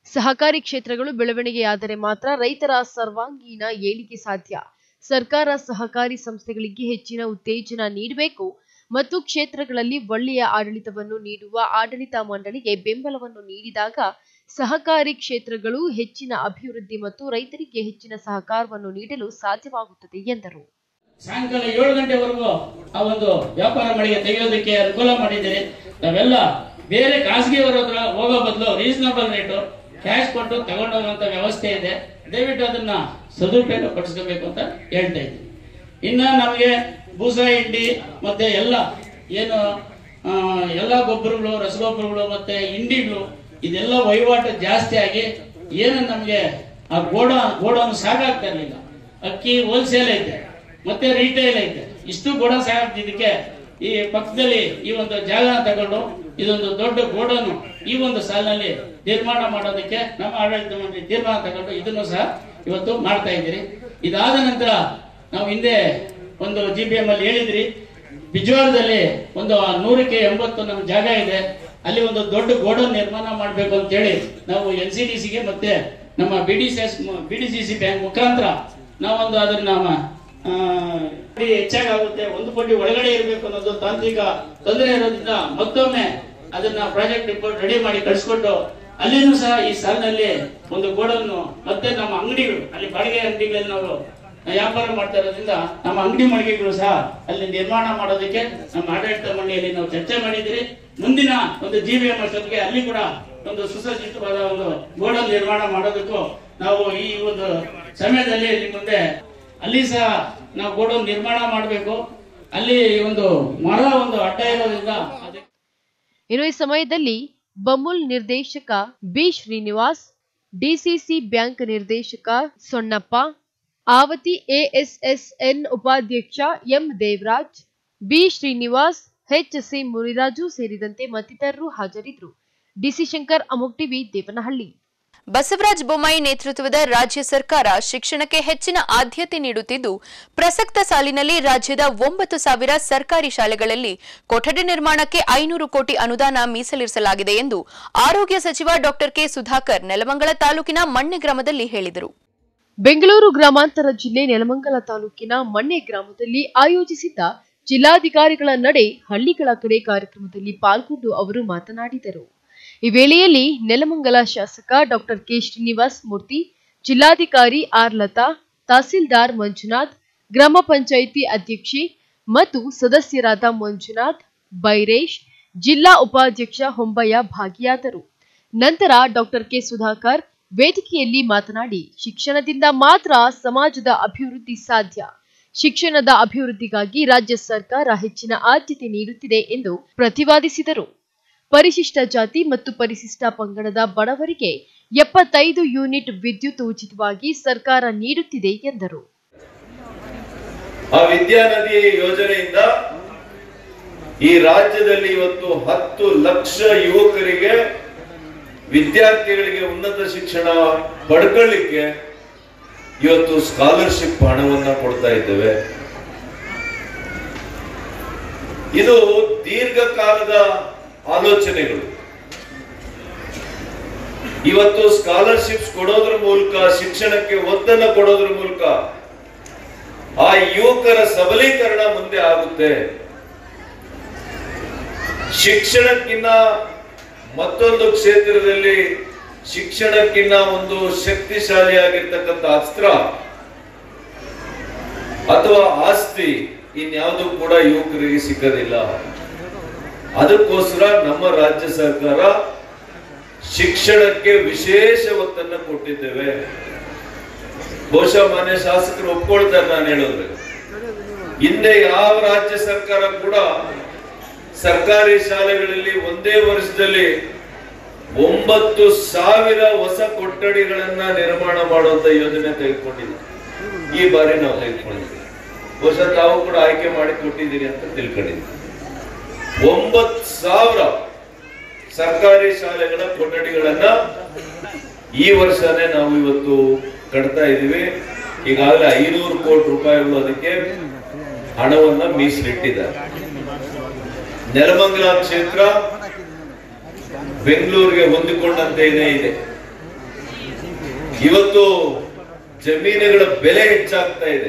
S6: ಸಹಕಾರಿ ಕ್ಷೇತ್ರಗಳು ಬೆಳವಣಿಗೆಯಾದರೆ ಮಾತ್ರ ರೈತರ ಸರ್ವಾಂಗೀಣ ಏಳಿಗೆ ಸಾಧ್ಯ ಸರ್ಕಾರ ಸಹಕಾರಿ ಸಂಸ್ಥೆಗಳಿಗೆ ಹೆಚ್ಚಿನ ಉತ್ತೇಜನ ನೀಡಬೇಕು ಮತ್ತು ಕ್ಷೇತ್ರಗಳಲ್ಲಿ ಒಳ್ಳೆಯ ಆಡಳಿತವನ್ನು ನೀಡುವ ಆಡಳಿತ ಮಂಡಳಿಗೆ ಬೆಂಬಲವನ್ನು ನೀಡಿದಾಗ ಸಹಕಾರಿ ಕ್ಷೇತ್ರಗಳು ಹೆಚ್ಚಿನ ಅಭಿವೃದ್ಧಿ ಮತ್ತು ರೈತರಿಗೆ ಹೆಚ್ಚಿನ ಸಹಕಾರವನ್ನು ನೀಡಲು ಸಾಧ್ಯವಾಗುತ್ತದೆ ಎಂದರು
S8: ಸಾಯಂಕಾಲ ಏಳು ಗಂಟೆವರೆಗೂ ಆ ಒಂದು ವ್ಯಾಪಾರ ಮಳಿಗೆ ತೆಗೆಯೋದಕ್ಕೆ ಅನುಕೂಲ ಮಾಡಿದ್ದೀರಿ ನಾವೆಲ್ಲ ಬೇರೆ ಖಾಸಗಿಯವರ ಹತ್ರ ಹೋಗೋ ಬದಲು ರೀಸನಬಲ್ ರೇಟು ಕ್ಯಾಶ್ ಕೊಟ್ಟು ತಗೊಂಡೋಗುವಂತ ವ್ಯವಸ್ಥೆ ಇದೆ ದಯವಿಟ್ಟು ಅದನ್ನ ಸದುಪಯೋಗ ಪಡಿಸ್ಕೋಬೇಕು ಅಂತ ಹೇಳ್ತಾ ಇದ್ದೀನಿ ಇನ್ನ ನಮಗೆ ಬೂಸ ಹಿಂಡಿ ಮತ್ತೆ ಎಲ್ಲ ಏನು ಆ, ಎಲ್ಲ ಗೊಬ್ಬರಗಳು ರಸಗೊಬ್ಬರಗಳು ಮತ್ತೆ ಹಿಂಡಿಗಳು ಇದೆಲ್ಲ ವಹಿವಾಟು ಜಾಸ್ತಿ ಆಗಿ ಏನು ನಮಗೆ ಆ ಗೋಡ ಗೋಡೌನ್ ಸಾಕಾಗ್ತಾ ಇರಲಿಲ್ಲ ಅಕ್ಕಿ ಹೋಲ್ಸೇಲ್ ಐತೆ ಮತ್ತೆ ರಿಟೇಲ್ ಐತೆ ಇಷ್ಟು ಗೋಡ ಸಾಕಾಗ್ತಿದ್ದಕ್ಕೆ ಈ ಪಕ್ಕದಲ್ಲಿ ಈ ಒಂದು ಜಾಗ ತಗೊಂಡು ಇದೊಂದು ದೊಡ್ಡ ಗೋಡನು ಈ ಒಂದು ಸಾಲಿನಲ್ಲಿ ನಿರ್ಮಾಣ ಮಾಡೋದಕ್ಕೆ ನಮ್ಮ ಆಡಳಿತ ಮಂಡಳಿ ತೀರ್ಮಾನ ತಗೊಂಡು ಇದನ್ನು ಸಹ ಇವತ್ತು ಮಾಡ್ತಾ ಇದ್ದೀರಿ ಇದಾದ ನಂತರ ನಾವು ಹಿಂದೆ ಒಂದು ಜಿ ಬಿ ಎಂ ಅಲ್ಲಿ ಹೇಳಿದ್ರಿ ಬಿಜವಾಡದಲ್ಲಿ ಒಂದು ನೂರಕ್ಕೆ ಎಂಬತ್ತು ನಮ್ಮ ಜಾಗ ಇದೆ ಅಲ್ಲಿ ಒಂದು ದೊಡ್ಡ ಗೋಡನ್ ನಿರ್ಮಾಣ ಮಾಡಬೇಕು ಅಂತ ಹೇಳಿ ನಾವು ಎನ್ ಸಿ ಡಿ ಸಿಗೆ ಮತ್ತೆ ನಮ್ಮ B D C S B D C C bank ಮುಖಾಂತರ ನಾವೊಂದು ಅದನ್ನ ಆ, ಪಡಿ ಹೆಚ್ಚಾಗುತ್ತೆ ಒಂದು ಪಟ್ಟಿ ಒಳಗಡೆ ಇರಬೇಕು ಅನ್ನೋದು ತಾಂತ್ರಿಕ ತೊಂದರೆ ಇರೋದ್ರಿಂದ ಮತ್ತೊಮ್ಮೆ ಅದನ್ನ ಪ್ರಾಜೆಕ್ಟ್ ರಿಪೋರ್ಟ್ ರೆಡಿ ಮಾಡಿ ಕಳಿಸ್ಕೊಟ್ಟು ಅಲ್ಲಿನೂ ಸಹ ಈ ಸಾಲಿನಲ್ಲಿ ಒಂದು ಗೋಡನ್ನು ಮತ್ತೆ ನಮ್ಮ ಅಂಗಡಿಗಳು ಅಲ್ಲಿ ಬಾಡಿಗೆ ಅಂಗಡಿಗಳಲ್ಲಿ ನಾವು ವ್ಯಾಪಾರ ಮಾಡ್ತಾ ಇರೋದ್ರಿಂದ ನಮ್ಮ ಅಂಗಡಿ ಮಳಿಗೆಗಳು ಸಹ ಅಲ್ಲಿ ನಿರ್ಮಾಣ ಮಾಡೋದಕ್ಕೆ ನಮ್ಮ ಆಡಳಿತ ಮಂಡಳಿಯಲ್ಲಿ ನಾವು ಚರ್ಚೆ ಮಾಡಿದ್ರಿ ಮುಂದಿನ ಒಂದು ಜಿ ಬಿ ಎಂ ಅಷ್ಟೊತ್ತಿಗೆ ಅಲ್ಲಿ ಕೂಡ ಒಂದು ಸುಸಜ್ಜಿತವಾದ ಒಂದು ಗೋಡನ್ ನಿರ್ಮಾಣ ಮಾಡೋದಕ್ಕೂ ನಾವು ಈ ಒಂದು ಸಮಯದಲ್ಲಿ ನಿಮ್ಮ ಮುಂದೆ ಅಲ್ಲಿ ಸಹ ನಾವು ಗೋಡನ್ ನಿರ್ಮಾಣ ಮಾಡಬೇಕು ಅಲ್ಲಿ ಒಂದು ಮರ ಒಂದು ಅಡ್ಡ ಇರೋದ್ರಿಂದ ಅದಕ್ಕೆ
S6: ಇನ್ನು ಈ ಸಮಯದಲ್ಲಿ ಬಮುಲ್ ನಿರ್ದೇಶಕ ಬಿ ಶ್ರೀನಿವಾಸ್ ಡಿಸಿಸಿ ಬ್ಯಾಂಕ್ ನಿರ್ದೇಶಕ ಸೊಣ್ಣಪ್ಪ ಆವತಿ ಎಎಸ್ಎಸ್ಎನ್ ಉಪಾಧ್ಯಕ್ಷ M Devaraj B Srinivas H C Muniraju ಸೇರಿದಂತೆ ಮತ್ತಿತರರು ಹಾಜರಿದ್ದರು ಡಿಸಿ ಶಂಕರ್ ಅಮೋಕ್ ಟಿವಿ ದೇವನಹಳ್ಳಿ
S1: ಬಸವರಾಜ ಬೊಮ್ಮಾಯಿ ನೇತೃತ್ವದ ರಾಜ್ಯ ಸರ್ಕಾರ ಶಿಕ್ಷಣಕ್ಕೆ ಹೆಚ್ಚಿನ ಆದ್ಯತೆ ನೀಡುತ್ತಿದ್ದು ಪ್ರಸಕ್ತ ಸಾಲಿನಲ್ಲಿ ರಾಜ್ಯದ ಒಂಬತ್ತು ಸಾವಿರ ಸರ್ಕಾರಿ ಶಾಲೆಗಳಲ್ಲಿ ಕೊಠಡಿ ನಿರ್ಮಾಣಕ್ಕೆ ಐನೂರು ಕೋಟಿ ಅನುದಾನ ಮೀಸಲಿರಿಸಲಾಗಿದೆ ಎಂದು ಆರೋಗ್ಯ ಸಚಿವ ಡಾ ಕೆ ಸುಧಾಕರ್ ನೆಲಮಂಗಲ ತಾಲೂಕಿನ ಮಣ್ಣೆ ಗ್ರಾಮದಲ್ಲಿ ಹೇಳಿದರು
S6: ಬೆಂಗಳೂರು ಗ್ರಾಮಾಂತರ ಜಿಲ್ಲೆ ನೆಲಮಂಗಲ ತಾಲೂಕಿನ ಮಣ್ಣೆ ಗ್ರಾಮದಲ್ಲಿ ಆಯೋಜಿಸಿದ್ದ ಜಿಲ್ಲಾಧಿಕಾರಿಗಳ ನಡೆ ಹಳ್ಳಿಗಳ ಕಡೆ ಕಾರ್ಯಕ್ರಮದಲ್ಲಿ ಪಾಲ್ಗೊಂಡು ಅವರು ಮಾತನಾಡಿದರು ಈ ವೇಳೆಯಲ್ಲಿ ನೆಲಮಂಗಲ ಶಾಸಕ ಡಾಕ್ಟರ್ ಕೆ ಶ್ರೀನಿವಾಸ್ ಮೂರ್ತಿ ಜಿಲ್ಲಾಧಿಕಾರಿ ಆರ್ ಲತಾ ತಹಸೀಲ್ದಾರ್ ಮಂಜುನಾಥ್ ಗ್ರಾಮ ಪಂಚಾಯಿತಿ ಅಧ್ಯಕ್ಷೆ ಮತ್ತು ಸದಸ್ಯರಾದ ಮಂಜುನಾಥ್ ಬೈರೇಶ್ ಜಿಲ್ಲಾ ಉಪಾಧ್ಯಕ್ಷ ಹೊಂಬಯ್ಯ ಭಾಗಿಯಾದರು ನಂತರ ಡಾಕ್ಟರ್ ಕೆ ಸುಧಾಕರ್ ವೇದಿಕೆಯಲ್ಲಿ ಮಾತನಾಡಿ ಶಿಕ್ಷಣದಿಂದ ಮಾತ್ರ ಸಮಾಜದ ಅಭಿವೃದ್ಧಿ ಸಾಧ್ಯ ಶಿಕ್ಷಣದ ಅಭಿವೃದ್ಧಿಗಾಗಿ ರಾಜ್ಯ ಸರ್ಕಾರ ಹೆಚ್ಚಿನ ಆದ್ಯತೆ ನೀಡುತ್ತಿದೆ ಎಂದು ಪ್ರತಿಪಾದಿಸಿದರು ಪರಿಶಿಷ್ಟ ಜಾತಿ ಮತ್ತು ಪರಿಶಿಷ್ಟ ಪಂಗಡದ ಬಡವರಿಗೆ ಎಪ್ಪತ್ತೈದು ಯೂನಿಟ್ ವಿದ್ಯುತ್ ಉಚಿತವಾಗಿ ಸರ್ಕಾರ ನೀಡುತ್ತಿದೆ ಎಂದರು
S9: ಆ ವಿದ್ಯಾನದಿ ಯೋಜನೆಯಿಂದ ಈ ರಾಜ್ಯದಲ್ಲಿ ಇವತ್ತು ಹತ್ತು ಲಕ್ಷ ಯುವಕರಿಗೆ ವಿದ್ಯಾರ್ಥಿಗಳಿಗೆ ಉನ್ನತ ಶಿಕ್ಷಣ ಪಡ್ಕೊಳ್ಳಿಕ್ಕೆ ಇವತ್ತು ಸ್ಕಾಲರ್ಶಿಪ್ ಹಣವನ್ನ ಕೊಡ್ತಾ ಇದ್ದೇವೆ ಇದು ದೀರ್ಘಕಾಲದ ಆಲೋಚನೆಗಳು ಇವತ್ತು ಸ್ಕಾಲರ್ಶಿಪ್ಸ್ ಕೊಡೋದ್ರ ಮೂಲಕ ಶಿಕ್ಷಣಕ್ಕೆ ಒತ್ತನ್ನು ಕೊಡೋದ್ರ ಮೂಲಕ ಆ ಯುವಕರ ಸಬಲೀಕರಣ ಮುಂದೆ ಆಗುತ್ತೆ ಶಿಕ್ಷಣಕ್ಕಿನ್ನ ಮತ್ತೊಂದು ಕ್ಷೇತ್ರದಲ್ಲಿ ಶಿಕ್ಷಣಕ್ಕಿನ್ನ ಒಂದು ಶಕ್ತಿಶಾಲಿಯಾಗಿರ್ತಕ್ಕಂಥ ಅಸ್ತ್ರ ಅಥವಾ ಆಸ್ತಿ ಇನ್ಯಾವುದು ಕೂಡ ಯುವಕರಿಗೆ ಸಿಕ್ಕದಿಲ್ಲ ಅದಕ್ಕೋಸ್ಕರ ನಮ್ಮ ರಾಜ್ಯ ಸರ್ಕಾರ ಶಿಕ್ಷಣಕ್ಕೆ ವಿಶೇಷ ಒತ್ತನ್ನು ಕೊಟ್ಟಿದ್ದೇವೆ ಬಹುಶಃ ಮಾನ್ಯ ಶಾಸಕರು ಒಪ್ಕೊಳ್ತಾರೆ ನಾನು ಹೇಳಿದ್ರೆ ಹಿಂದೆ ಯಾವ ರಾಜ್ಯ ಸರ್ಕಾರ ಕೂಡ ಸರ್ಕಾರಿ ಶಾಲೆಗಳಲ್ಲಿ ಒಂದೇ ವರ್ಷದಲ್ಲಿ ಒಂಬತ್ತು ಸಾವಿರ ಹೊಸ ಕೊಠಡಿಗಳನ್ನ ನಿರ್ಮಾಣ ಮಾಡುವಂತ ಯೋಜನೆ ತೆಗೆದುಕೊಂಡಿದೆ ಈ ಬಾರಿ ನಾವು ತೆಗೆದುಕೊಂಡಿದ್ದೀವಿ ಬಹುಶಃ ತಾವು ಕೂಡ ಆಯ್ಕೆ ಮಾಡಿ ಕೊಟ್ಟಿದ್ದೀರಿ ಅಂತ ತಿಳ್ಕೊಂಡಿದ್ದೀವಿ ಒಂಬತ್ತು ಸಾವಿರ ಸರ್ಕಾರಿ ಶಾಲೆಗಳ ಕೊಠಡಿಗಳನ್ನ ಈ ವರ್ಷನೇ ನಾವು ಇವತ್ತು ಕಟ್ತಾ ಇದ್ದೀವಿ ಈಗಾಗಲೇ ಐನೂರು ಕೋಟಿ ರೂಪಾಯಿಗಳು ಅದಕ್ಕೆ ಹಣವನ್ನ ಮೀಸಲಿಟ್ಟಿದ್ದಾರೆ ನೆಲಮಂಗಲ ಕ್ಷೇತ್ರ ಬೆಂಗಳೂರಿಗೆ ಹೊಂದಿಕೊಂಡಂತೆಯೇ ಇದೆ ಇವತ್ತು ಜಮೀನುಗಳ ಬೆಲೆ ಹೆಚ್ಚಾಗ್ತಾ ಇದೆ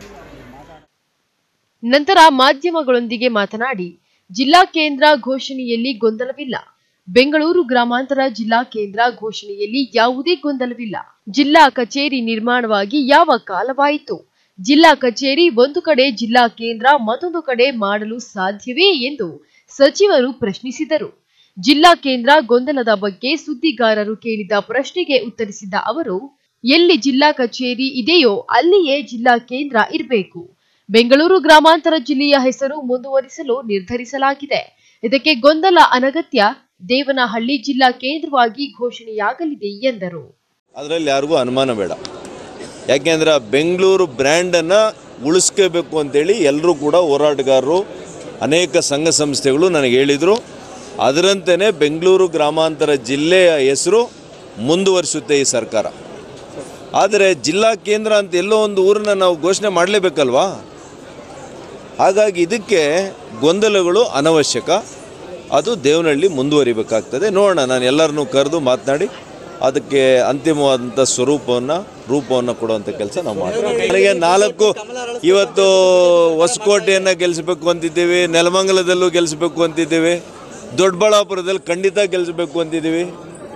S6: ನಂತರ ಮಾಧ್ಯಮಗಳೊಂದಿಗೆ ಮಾತನಾಡಿ ಜಿಲ್ಲಾ ಕೇಂದ್ರ ಘೋಷಣೆಯಲ್ಲಿ ಗೊಂದಲವಿಲ್ಲ ಬೆಂಗಳೂರು ಗ್ರಾಮಾಂತರ ಜಿಲ್ಲಾ ಕೇಂದ್ರ ಘೋಷಣೆಯಲ್ಲಿ ಯಾವುದೇ ಗೊಂದಲವಿಲ್ಲ ಜಿಲ್ಲಾ ಕಚೇರಿ ನಿರ್ಮಾಣವಾಗಿ ಯಾವ ಕಾಲವಾಯಿತು ಜಿಲ್ಲಾ ಕಚೇರಿ ಒಂದು ಕಡೆ ಜಿಲ್ಲಾ ಕೇಂದ್ರ ಮತ್ತೊಂದು ಕಡೆ ಮಾಡಲು ಸಾಧ್ಯವೇ ಎಂದು ಸಚಿವರು ಪ್ರಶ್ನಿಸಿದರು ಜಿಲ್ಲಾ ಕೇಂದ್ರ ಗೊಂದಲದ ಬಗ್ಗೆ ಸುದ್ದಿಗಾರರು ಕೇಳಿದ ಪ್ರಶ್ನೆಗೆ ಉತ್ತರಿಸಿದ ಅವರು ಎಲ್ಲಿ ಜಿಲ್ಲಾ ಕಚೇರಿ ಇದೆಯೋ ಅಲ್ಲಿಯೇ ಜಿಲ್ಲಾ ಕೇಂದ್ರ ಇರಬೇಕು ಬೆಂಗಳೂರು ಗ್ರಾಮಾಂತರ ಜಿಲ್ಲೆಯ ಹೆಸರು ಮುಂದುವರಿಸಲು ನಿರ್ಧರಿಸಲಾಗಿದೆ ಇದಕ್ಕೆ ಗೊಂದಲ ಅನಗತ್ಯ ದೇವನಹಳ್ಳಿ ಜಿಲ್ಲಾ ಕೇಂದ್ರವಾಗಿ ಘೋಷಣೆಯಾಗಲಿದೆ ಎಂದರು
S10: ಅದರಲ್ಲಿ ಯಾರಿಗೂ ಅನುಮಾನ ಬೇಡ ಯಾಕೆಂದ್ರೆ ಬೆಂಗಳೂರು ಬ್ರ್ಯಾಂಡನ್ನು ಉಳಿಸ್ಕೋಬೇಕು ಅಂತೇಳಿ ಎಲ್ಲರೂ ಕೂಡ ಹೋರಾಟಗಾರರು ಅನೇಕ ಸಂಘ ಸಂಸ್ಥೆಗಳು ನನಗೆ ಹೇಳಿದರು ಅದರಂತೆಯೇ ಬೆಂಗಳೂರು ಗ್ರಾಮಾಂತರ ಜಿಲ್ಲೆಯ ಹೆಸರು ಮುಂದುವರಿಸುತ್ತೆ ಈ ಸರ್ಕಾರ ಆದರೆ ಜಿಲ್ಲಾ ಕೇಂದ್ರ ಅಂತ ಎಲ್ಲೋ ಒಂದು ಊರನ್ನ ನಾವು ಘೋಷಣೆ ಮಾಡಲೇಬೇಕಲ್ವಾ ಹಾಗಾಗಿ ಇದಕ್ಕೆ ಗೊಂದಲಗಳು ಅನವಶ್ಯಕ ಅದು ದೇವನಹಳ್ಳಿ ಮುಂದುವರಿಬೇಕಾಗ್ತದೆ ನೋಡೋಣ ನಾನು ಎಲ್ಲರನ್ನೂ ಕರೆದು ಮಾತನಾಡಿ ಅದಕ್ಕೆ ಅಂತಿಮವಾದಂಥ ಸ್ವರೂಪವನ್ನು ರೂಪವನ್ನು ಕೊಡುವಂಥ ಕೆಲಸ ನಾವು ಮಾಡ್ತೀವಿ ನನಗೆ ನಾಲ್ಕು ಇವತ್ತು ಹೊಸಕೋಟೆಯನ್ನು ಗೆಲ್ಲಿಸಬೇಕು ಅಂತಿದ್ದೀವಿ ನೆಲಮಂಗಲದಲ್ಲೂ ಗೆಲ್ಲಿಸಬೇಕು ಅಂತಿದ್ದೀವಿ ದೊಡ್ಡಬಳ್ಳಾಪುರದಲ್ಲಿ ಖಂಡಿತ ಗೆಲ್ಲಿಸಬೇಕು ಅಂತಿದ್ದೀವಿ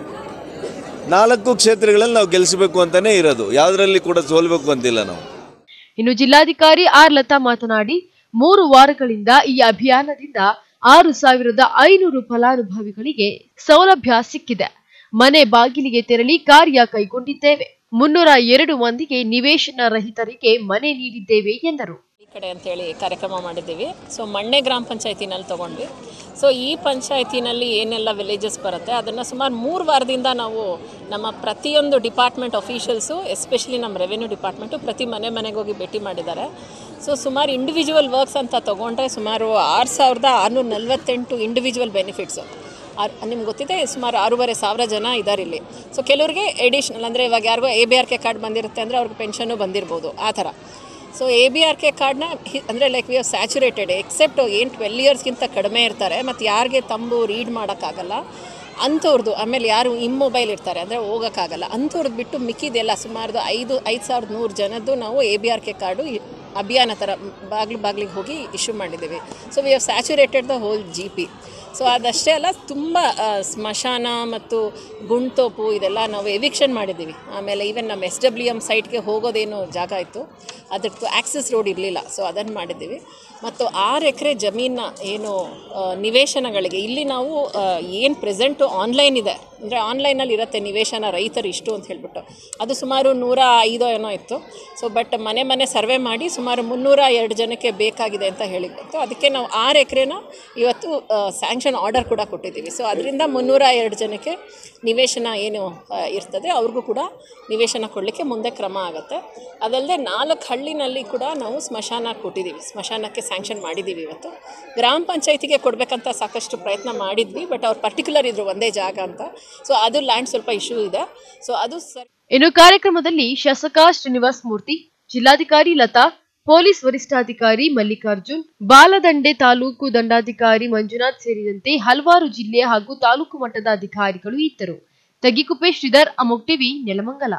S10: ನಾಲ್ಕು ಕ್ಷೇತ್ರಗಳಲ್ಲಿ ನಾವು ಗೆಲ್ಲಿಸಬೇಕು ಅಂತಲೇ ಇರೋದು ಯಾವುದರಲ್ಲಿ ಕೂಡ ಸೋಲ್ಬೇಕು ಅಂತಿಲ್ಲ ನಾವು
S6: ಇನ್ನು ಜಿಲ್ಲಾಧಿಕಾರಿ ಆರ್ ಲತಾ ಮಾತನಾಡಿ ಮೂರು ವಾರಗಳಿಂದ ಈ ಅಭಿಯಾನದಿಂದ ಆರು ಸಾವಿರದ ಐನೂರು ಫಲಾನುಭವಿಗಳಿಗೆ ಸೌಲಭ್ಯ ಸಿಕ್ಕಿದೆ ಮನೆ ಬಾಗಿಲಿಗೆ ತೆರಳಿ ಕಾರ್ಯ ಕೈಗೊಂಡಿದ್ದೇವೆ ಮುನ್ನೂರ ಎರಡು ಮಂದಿಗೆ ನಿವೇಶನ ರಹಿತರಿಗೆ ಮನೆ ನೀಡಿದ್ದೇವೆ ಎಂದರು
S11: ಈ ಕಡೆ ಅಂತೇಳಿ ಕಾರ್ಯಕ್ರಮ ಮಾಡಿದ್ದೀವಿ ಸೊ ಮಣ್ಣೆ ಗ್ರಾಮ ಪಂಚಾಯತಿನಲ್ಲಿ ತೊಗೊಂಡ್ವಿ ಸೊ ಈ ಪಂಚಾಯತಿನಲ್ಲಿ ಏನೆಲ್ಲ ವಿಲೇಜಸ್ ಬರುತ್ತೆ ಅದನ್ನು ಸುಮಾರು ಮೂರು ವಾರದಿಂದ ನಾವು ನಮ್ಮ ಪ್ರತಿಯೊಂದು ಡಿಪಾರ್ಟ್ಮೆಂಟ್ ಅಫಿಷಿಯಲ್ಸು ಎಸ್ಪೆಷಲಿ ನಮ್ಮ ರೆವೆನ್ಯೂ ಡಿಪಾರ್ಟ್ಮೆಂಟು ಪ್ರತಿ ಮನೆ ಮನೆಗೆ ಹೋಗಿ ಭೇಟಿ ಮಾಡಿದ್ದಾರೆ ಸೊ ಸುಮಾರು ಇಂಡಿವಿಜುವಲ್ ವರ್ಕ್ಸ್ ಅಂತ ತೊಗೊಂಡ್ರೆ ಸುಮಾರು ಆರು ಸಾವಿರದ ಆರುನೂರ ನಲ್ವತ್ತೆಂಟು ಇಂಡಿವಿಜುವಲ್ ಬೆನಿಫಿಟ್ಸು ನಿಮ್ಗೆ ಗೊತ್ತಿದೆ ಸುಮಾರು ಆರೂವರೆ ಸಾವಿರ ಜನ ಇದ್ದಾರೆ ಇಲ್ಲಿ ಸೊ ಕೆಲವರಿಗೆ ಎಡಿಷ್ನಲ್ ಅಂದರೆ ಇವಾಗ ಯಾರಿಗೋ A B R K card ಬಂದಿರುತ್ತೆ ಅಂದರೆ ಅವ್ರಿಗೆ ಪೆನ್ಷನ್ನು ಬಂದಿರ್ಬೋದು ಆ ಥರ so A B R K ಕಾರ್ಡ್ನ ಅಂದರೆ like we are saturated except ಏನು ಟ್ವೆಲ್ ಇಯರ್ಸ್ಗಿಂತ ಕಡಿಮೆ ಇರ್ತಾರೆ ಮತ್ತು ಯಾರಿಗೆ ತಂಬು ರೀಡ್ ಮಾಡೋಕ್ಕಾಗಲ್ಲ ಅಂಥವ್ರದ್ದು ಆಮೇಲೆ ಯಾರು ಇಮ್ಮೊಬೈಲ್ ಇರ್ತಾರೆ ಅಂದರೆ ಹೋಗೋಕ್ಕಾಗಲ್ಲ ಅಂಥವ್ರದ್ದು ಬಿಟ್ಟು ಮಿಕ್ಕಿದೆಲ್ಲ ಸುಮಾರು ಐದು ಐದು ಸಾವಿರದ ನೂರು ಜನದ್ದು ನಾವು A B R K card ಇ- ಅಭಿಯಾನ ಥರ ಬಾಗಿಲು ಬಾಗಿಲಿಗೆ ಹೋಗಿ ಇಶ್ಯೂ ಮಾಡಿದ್ದೀವಿ so we have saturated the whole G P so ಅದಷ್ಟೇ ಅಲ್ಲ ತುಂಬ ಆ, ಸ್ಮಶಾನ ಮತ್ತು ಗುಂಡ್ತೋಪು ಇದೆಲ್ಲ ನಾವು ಎವಿಕ್ಷನ್ ಮಾಡಿದ್ದೀವಿ ಆಮೇಲೆ ಈವನ್ ನಮ್ಮ ಎಸ್ ಡಬ್ಲ್ಯೂ ಎಮ್ ಸೈಟ್ಗೆ ಹೋಗೋದೇನು ಜಾಗ ಇತ್ತು ಅದರದ್ದು ಆಕ್ಸೆಸ್ ರೋಡ್ ಇರಲಿಲ್ಲ ಸೊ ಅದನ್ನು ಮಾಡಿದ್ದೀವಿ ಮತ್ತು ಆರು ಎಕರೆ ಜಮೀನ ಏನು ಆ, ನಿವೇಶನಗಳಿಗೆ ಇಲ್ಲಿ ನಾವು ಏನು ಪ್ರೆಸೆಂಟು ಆನ್ಲೈನ್ ಇದೆ ಅಂದರೆ ಆನ್ಲೈನಲ್ಲಿ ಇರುತ್ತೆ ನಿವೇಶನ ರೈತರು ಇಷ್ಟು ಅಂತ ಹೇಳ್ಬಿಟ್ಟು ಅದು ಸುಮಾರು ನೂರ ಐದೋ ಏನೋ ಇತ್ತು ಸೊ ಬಟ್ ಮನೆ ಮನೆ ಸರ್ವೆ ಮಾಡಿ ಸುಮಾರು ಮುನ್ನೂರ ಎರಡು ಜನಕ್ಕೆ ಬೇಕಾಗಿದೆ ಅಂತ ಹೇಳಿತ್ತು ಅದಕ್ಕೆ ನಾವು ಆರು ಎಕರೆನ ಇವತ್ತು ಸ್ಯಾಂಕ್ಷನ್ ಆರ್ಡರ್ ಕೂಡ ಕೊಟ್ಟಿದ್ದೀವಿ ಸೊ ಅದರಿಂದ ಮುನ್ನೂರ ಎರಡು ಜನಕ್ಕೆ ನಿವೇಶನ ಏನು ಆ, ಇರ್ತದೆ ಅವ್ರಿಗೂ ಕೂಡ ನಿವೇಶನ ಕೊಡಲಿಕ್ಕೆ ಮುಂದೆ ಕ್ರಮ ಆಗುತ್ತೆ ಅದಲ್ಲದೆ ನಾಲ್ಕು ಹಳ್ಳಿನಲ್ಲಿ ಕೂಡ ನಾವು ಸ್ಮಶಾನ ಕೊಟ್ಟಿದ್ದೀವಿ ಸ್ಮಶಾನಕ್ಕೆ ಸ್ಯಾಂಕ್ಷನ್ ಮಾಡಿದ್ದೀವಿ ಇವತ್ತು ಗ್ರಾಮ ಪಂಚಾಯತಿಗೆ ಕೊಡಬೇಕಂತ ಸಾಕಷ್ಟು ಪ್ರಯತ್ನ ಮಾಡಿದ್ವಿ ಬಟ್ ಅವ್ರು ಪರ್ಟಿಕ್ಯುಲರ್ ಇದ್ರು ಒಂದೇ ಜಾಗ ಅಂತ ಸೊ ಅದು ಲ್ಯಾಂಡ್ ಸ್ವಲ್ಪ ಇಶ್ಯೂ ಇದೆ ಸೊ ಅದು ಸರ್
S6: ಇನ್ನು ಕಾರ್ಯಕ್ರಮದಲ್ಲಿ ಶಾಸಕ ಶ್ರೀನಿವಾಸ್ ಮೂರ್ತಿ ಜಿಲ್ಲಾಧಿಕಾರಿ ಲತಾ ಪೊಲೀಸ್ ವರಿಷ್ಠಾಧಿಕಾರಿ ಮಲ್ಲಿಕಾರ್ಜುನ್ ಬಾಲದಂಡೆ ತಾಲೂಕು ದಂಡಾಧಿಕಾರಿ ಮಂಜುನಾಥ್ ಸೇರಿದಂತೆ ಹಲವಾರು ಜಿಲ್ಲೆ ಹಾಗೂ ತಾಲೂಕು ಮಟ್ಟದ ಅಧಿಕಾರಿಗಳು ಇದ್ದರು ತಗ್ಗಿಕುಪ್ಪೆ ಶ್ರೀಧರ್ ಅಮೋಕ್ ಟಿವಿ ನೆಲಮಂಗಲ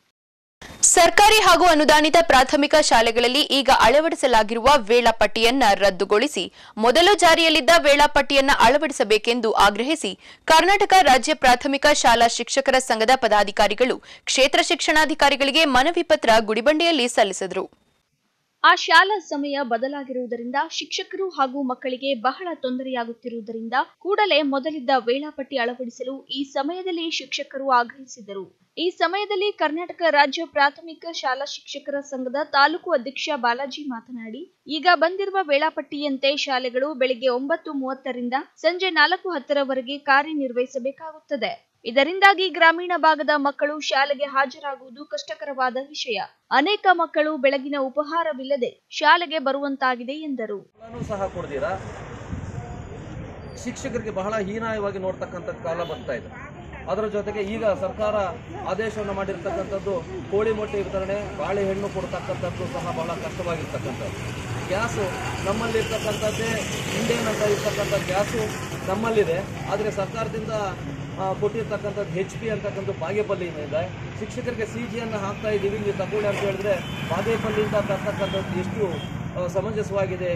S1: ಸರ್ಕಾರಿ ಹಾಗೂ ಅನುದಾನಿತ ಪ್ರಾಥಮಿಕ ಶಾಲೆಗಳಲ್ಲಿ ಈಗ ಅಳವಡಿಸಲಾಗಿರುವ ವೇಳಾಪಟ್ಟಿಯನ್ನ ರದ್ದುಗೊಳಿಸಿ ಮೊದಲು ಜಾರಿಯಲ್ಲಿದ್ದ ವೇಳಾಪಟ್ಟಿಯನ್ನ ಅಳವಡಿಸಬೇಕೆಂದು ಆಗ್ರಹಿಸಿ ಕರ್ನಾಟಕ ರಾಜ್ಯ ಪ್ರಾಥಮಿಕ ಶಾಲಾ ಶಿಕ್ಷಕರ ಸಂಘದ ಪದಾಧಿಕಾರಿಗಳು ಕ್ಷೇತ್ರ ಶಿಕ್ಷಣಾಧಿಕಾರಿಗಳಿಗೆ ಮನವಿ ಪತ್ರ ಗುಡಿಬಂಡೆಯಲ್ಲಿ ಸಲ್ಲಿಸಿದರು
S12: ಆ ಶಾಲಾ ಸಮಯ ಬದಲಾಗಿರುವುದರಿಂದ ಶಿಕ್ಷಕರು ಹಾಗೂ ಮಕ್ಕಳಿಗೆ ಬಹಳ ತೊಂದರೆಯಾಗುತ್ತಿರುವುದರಿಂದ ಕೂಡಲೇ ಮೊದಲಿದ್ದ ವೇಳಾಪಟ್ಟಿ ಅಳವಡಿಸಲು ಈ ಸಮಯದಲ್ಲಿ ಶಿಕ್ಷಕರು ಆಗ್ರಹಿಸಿದರು ಈ ಸಮಯದಲ್ಲಿ ಕರ್ನಾಟಕ ರಾಜ್ಯ ಪ್ರಾಥಮಿಕ ಶಾಲಾ ಶಿಕ್ಷಕರ ಸಂಘದ ತಾಲೂಕು ಅಧ್ಯಕ್ಷ ಬಾಲಾಜಿ ಮಾತನಾಡಿ ಈಗ ಬಂದಿರುವ ವೇಳಾಪಟ್ಟಿಯಂತೆ ಶಾಲೆಗಳು ಬೆಳಿಗ್ಗೆ ಒಂಬತ್ತು ಮೂವತ್ತರಿಂದ ಸಂಜೆ ನಾಲ್ಕು ಹತ್ತರವರೆಗೆ ಕಾರ್ಯನಿರ್ವಹಿಸಬೇಕಾಗುತ್ತದೆ ಇದರಿಂದಾಗಿ ಗ್ರಾಮೀಣ ಭಾಗದ ಮಕ್ಕಳು ಶಾಲೆಗೆ ಹಾಜರಾಗುವುದು ಕಷ್ಟಕರವಾದ ವಿಷಯ ಅನೇಕ ಮಕ್ಕಳು ಬೆಳಗಿನ ಉಪಹಾರವಿಲ್ಲದೆ ಶಾಲೆಗೆ ಬರುವಂತಾಗಿದೆ ಎಂದರು
S5: ಎಲ್ಲನೂ ಸಹ ಕೊಡ್ದಿರಾ ಶಿಕ್ಷಕರಿಗೆ ಬಹಳ ಹೀನಾಯವಾಗಿ ನೋಡ್ತಕ್ಕಂಥ ಕಾಲ ಬರ್ತಾ ಇದೆ ಅದರ ಜೊತೆಗೆ ಈಗ ಸರ್ಕಾರ ಆದೇಶವನ್ನು ಮಾಡಿರ್ತಕ್ಕಂಥದ್ದು ಕೋಳಿ ಮೊಟ್ಟೆ ವಿತರಣೆ ಬಾಳೆಹಣ್ಣು ಕೊಡ್ತಕ್ಕಂಥದ್ದು ಸಹ ಬಹಳ ಕಷ್ಟವಾಗಿರ್ತಕ್ಕಂಥದ್ದು ಗ್ಯಾಸು ನಮ್ಮಲ್ಲಿರ್ತಕ್ಕಂಥದ್ದೇ ಇಂಡಿಯನ್ ಅಂತ ಇರ್ತಕ್ಕಂಥ ಗ್ಯಾಸು ನಮ್ಮಲ್ಲಿದೆ ಆದರೆ ಸರ್ಕಾರದಿಂದ ಆ, ಕೊಟ್ಟಿರ್ತಕ್ಕಂಥದ್ದು ಹೆಚ್ ಪಿ ಅಂತಕ್ಕಂಥ ಬಾಗೇಪಲ್ಲಿಯಿಂದ ಇದೆ ಶಿಕ್ಷಕರಿಗೆ ಸಿ ಜಿಯನ್ನು ಹಾಕ್ತಾ ಇದ್ದೀವಿ ನೀವು ತಗೊಳ್ಳಿ ಅಂತ ಹೇಳಿದ್ರೆ ಬಾಗೇಪಲ್ಲಿಯಿಂದ ತರ್ತಕ್ಕಂಥದ್ದು ಎಷ್ಟು ಆ, ಸಮಂಜಸವಾಗಿದೆ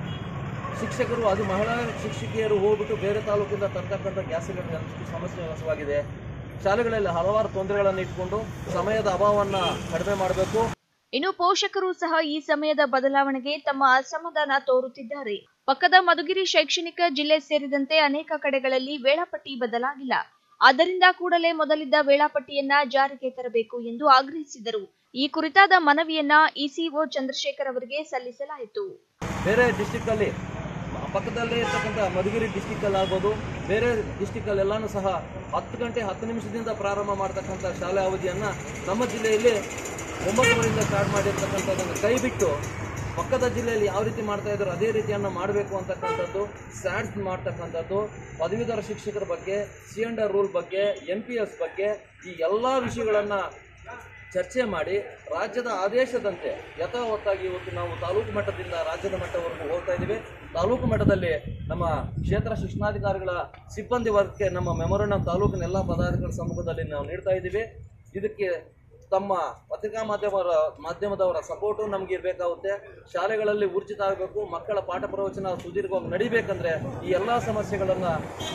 S5: ಶಿಕ್ಷಕರು ಅದು ಮಹಿಳಾ ಶಿಕ್ಷಕಿಯರು ಹೋಗ್ಬಿಟ್ಟು ಬೇರೆ ತಾಲೂಕಿಂದ ತರ್ತಕ್ಕಂಥ ಗ್ಯಾಸ್ ಸಿಲಿಂಡರ್ ಎಷ್ಟು ಸಮಸ್ಯೆವಾಗಿದೆ ಶಾಲೆಗಳಲ್ಲಿ ಹಲವಾರು ತೊಂದರೆಗಳನ್ನು ಇಟ್ಕೊಂಡು ಸಮಯದ ಅಭಾವವನ್ನು ಕಡಿಮೆ ಮಾಡಬೇಕು
S12: ಇನ್ನು ಪೋಷಕರು ಸಹ ಈ ಸಮಯದ ಬದಲಾವಣೆಗೆ ತಮ್ಮ ಅಸಮಾಧಾನ ತೋರುತ್ತಿದ್ದಾರೆ ಪಕ್ಕದ ಮಧುಗಿರಿ ಶೈಕ್ಷಣಿಕ ಜಿಲ್ಲೆ ಸೇರಿದಂತೆ ಅನೇಕ ಕಡೆಗಳಲ್ಲಿ ವೇಳಾಪಟ್ಟಿ ಬದಲಾಗಿಲ್ಲ ಆದ್ದರಿಂದ ಕೂಡಲೇ ಮೊದಲಿದ್ದ ವೇಳಾಪಟ್ಟಿಯನ್ನ ಜಾರಿಗೆ ತರಬೇಕು ಎಂದು ಆಗ್ರಹಿಸಿದರು ಈ ಕುರಿತಾದ ಮನವಿಯನ್ನ ಇಸಿಒ ಚಂದ್ರಶೇಖರ್ ಅವರಿಗೆ ಸಲ್ಲಿಸಲಾಯಿತು
S5: ಬೇರೆ ಡಿಸ್ಟಿಕ್ಕಲ್ಲಿ ಪಕ್ಕದಲ್ಲೇ ಇರ್ತಕ್ಕಂಥ ಮಧುಗಿರಿ ಡಿಸ್ಟಿಕ್ಕಲ್ಲಿ ಆಗ್ಬೋದು ಬೇರೆ ಡಿಸ್ಟಿಕ್ಕಲ್ಲೆಲ್ಲಾನು ಸಹ ಹತ್ತು ಗಂಟೆ ಹತ್ತು ನಿಮಿಷದಿಂದ ಪ್ರಾರಂಭ ಮಾಡ್ತಕ್ಕಂಥ ಶಾಲೆ ಅವಧಿಯನ್ನು ನಮ್ಮ ಜಿಲ್ಲೆಯಲ್ಲಿ ಒಂಬತ್ತುವರೆಯಿಂದ ಸ್ಟಾರ್ಟ್ ಮಾಡಿರ್ತಕ್ಕಂಥದ್ದನ್ನು ಕೈ ಬಿಟ್ಟು ಪಕ್ಕದ ಜಿಲ್ಲೆಯಲ್ಲಿ ಯಾವ ರೀತಿ ಮಾಡ್ತಾ ಇದ್ದಾರೋ ಅದೇ ರೀತಿಯನ್ನು ಮಾಡಬೇಕು ಅಂತಕ್ಕಂಥದ್ದು ಸ್ಯಾಡ್ಸ್ ಮಾಡ್ತಕ್ಕಂಥದ್ದು ಪದವೀಧರ ಶಿಕ್ಷಕರ ಬಗ್ಗೆ ಸಿ ಅಂಡ್ ಆರ್ ರೂಲ್ ಬಗ್ಗೆ ಎನ್ ಪಿ ಎಸ್ ಬಗ್ಗೆ ಈ ಎಲ್ಲ ವಿಷಯಗಳನ್ನು ಚರ್ಚೆ ಮಾಡಿ ರಾಜ್ಯದ ಆದೇಶದಂತೆ ಯಥಾವತ್ತಾಗಿ ಇವತ್ತು ನಾವು ತಾಲೂಕು ಮಟ್ಟದಿಂದ ರಾಜ್ಯದ ಮಟ್ಟವರೆಗೂ ಹೋಗ್ತಾ ಇದ್ದೀವಿ ತಾಲೂಕು ಮಟ್ಟದಲ್ಲಿ ನಮ್ಮ ಕ್ಷೇತ್ರ ಶಿಕ್ಷಣಾಧಿಕಾರಿಗಳ ಸಿಬ್ಬಂದಿ ವರ್ಗಕ್ಕೆ ನಮ್ಮ ಮೆಮೊರಂಡಮ್ ತಾಲೂಕಿನ ಎಲ್ಲ ಪದಾಧಿಕಾರಿಗಳ ಸಮ್ಮುಖದಲ್ಲಿ ನಾವು ನೀಡ್ತಾ ಇದ್ದೀವಿ ಇದಕ್ಕೆ ತಮ್ಮ ಪತ್ರಿಕಾ ಮಾಧ್ಯಮರ ಮಾಧ್ಯಮದವರ ಸಪೋರ್ಟು ನಮ್ಗೆ ಇರಬೇಕಾಗುತ್ತೆ ಶಾಲೆಗಳಲ್ಲಿ ಊರ್ಜಿತ ಆಗಬೇಕು ಮಕ್ಕಳ ಪಾಠ ಪ್ರವಚನ ಸುದೀರ್ಘವಾಗಿ ನಡಿಬೇಕಂದ್ರೆ ಈ ಎಲ್ಲ ಸಮಸ್ಯೆಗಳನ್ನು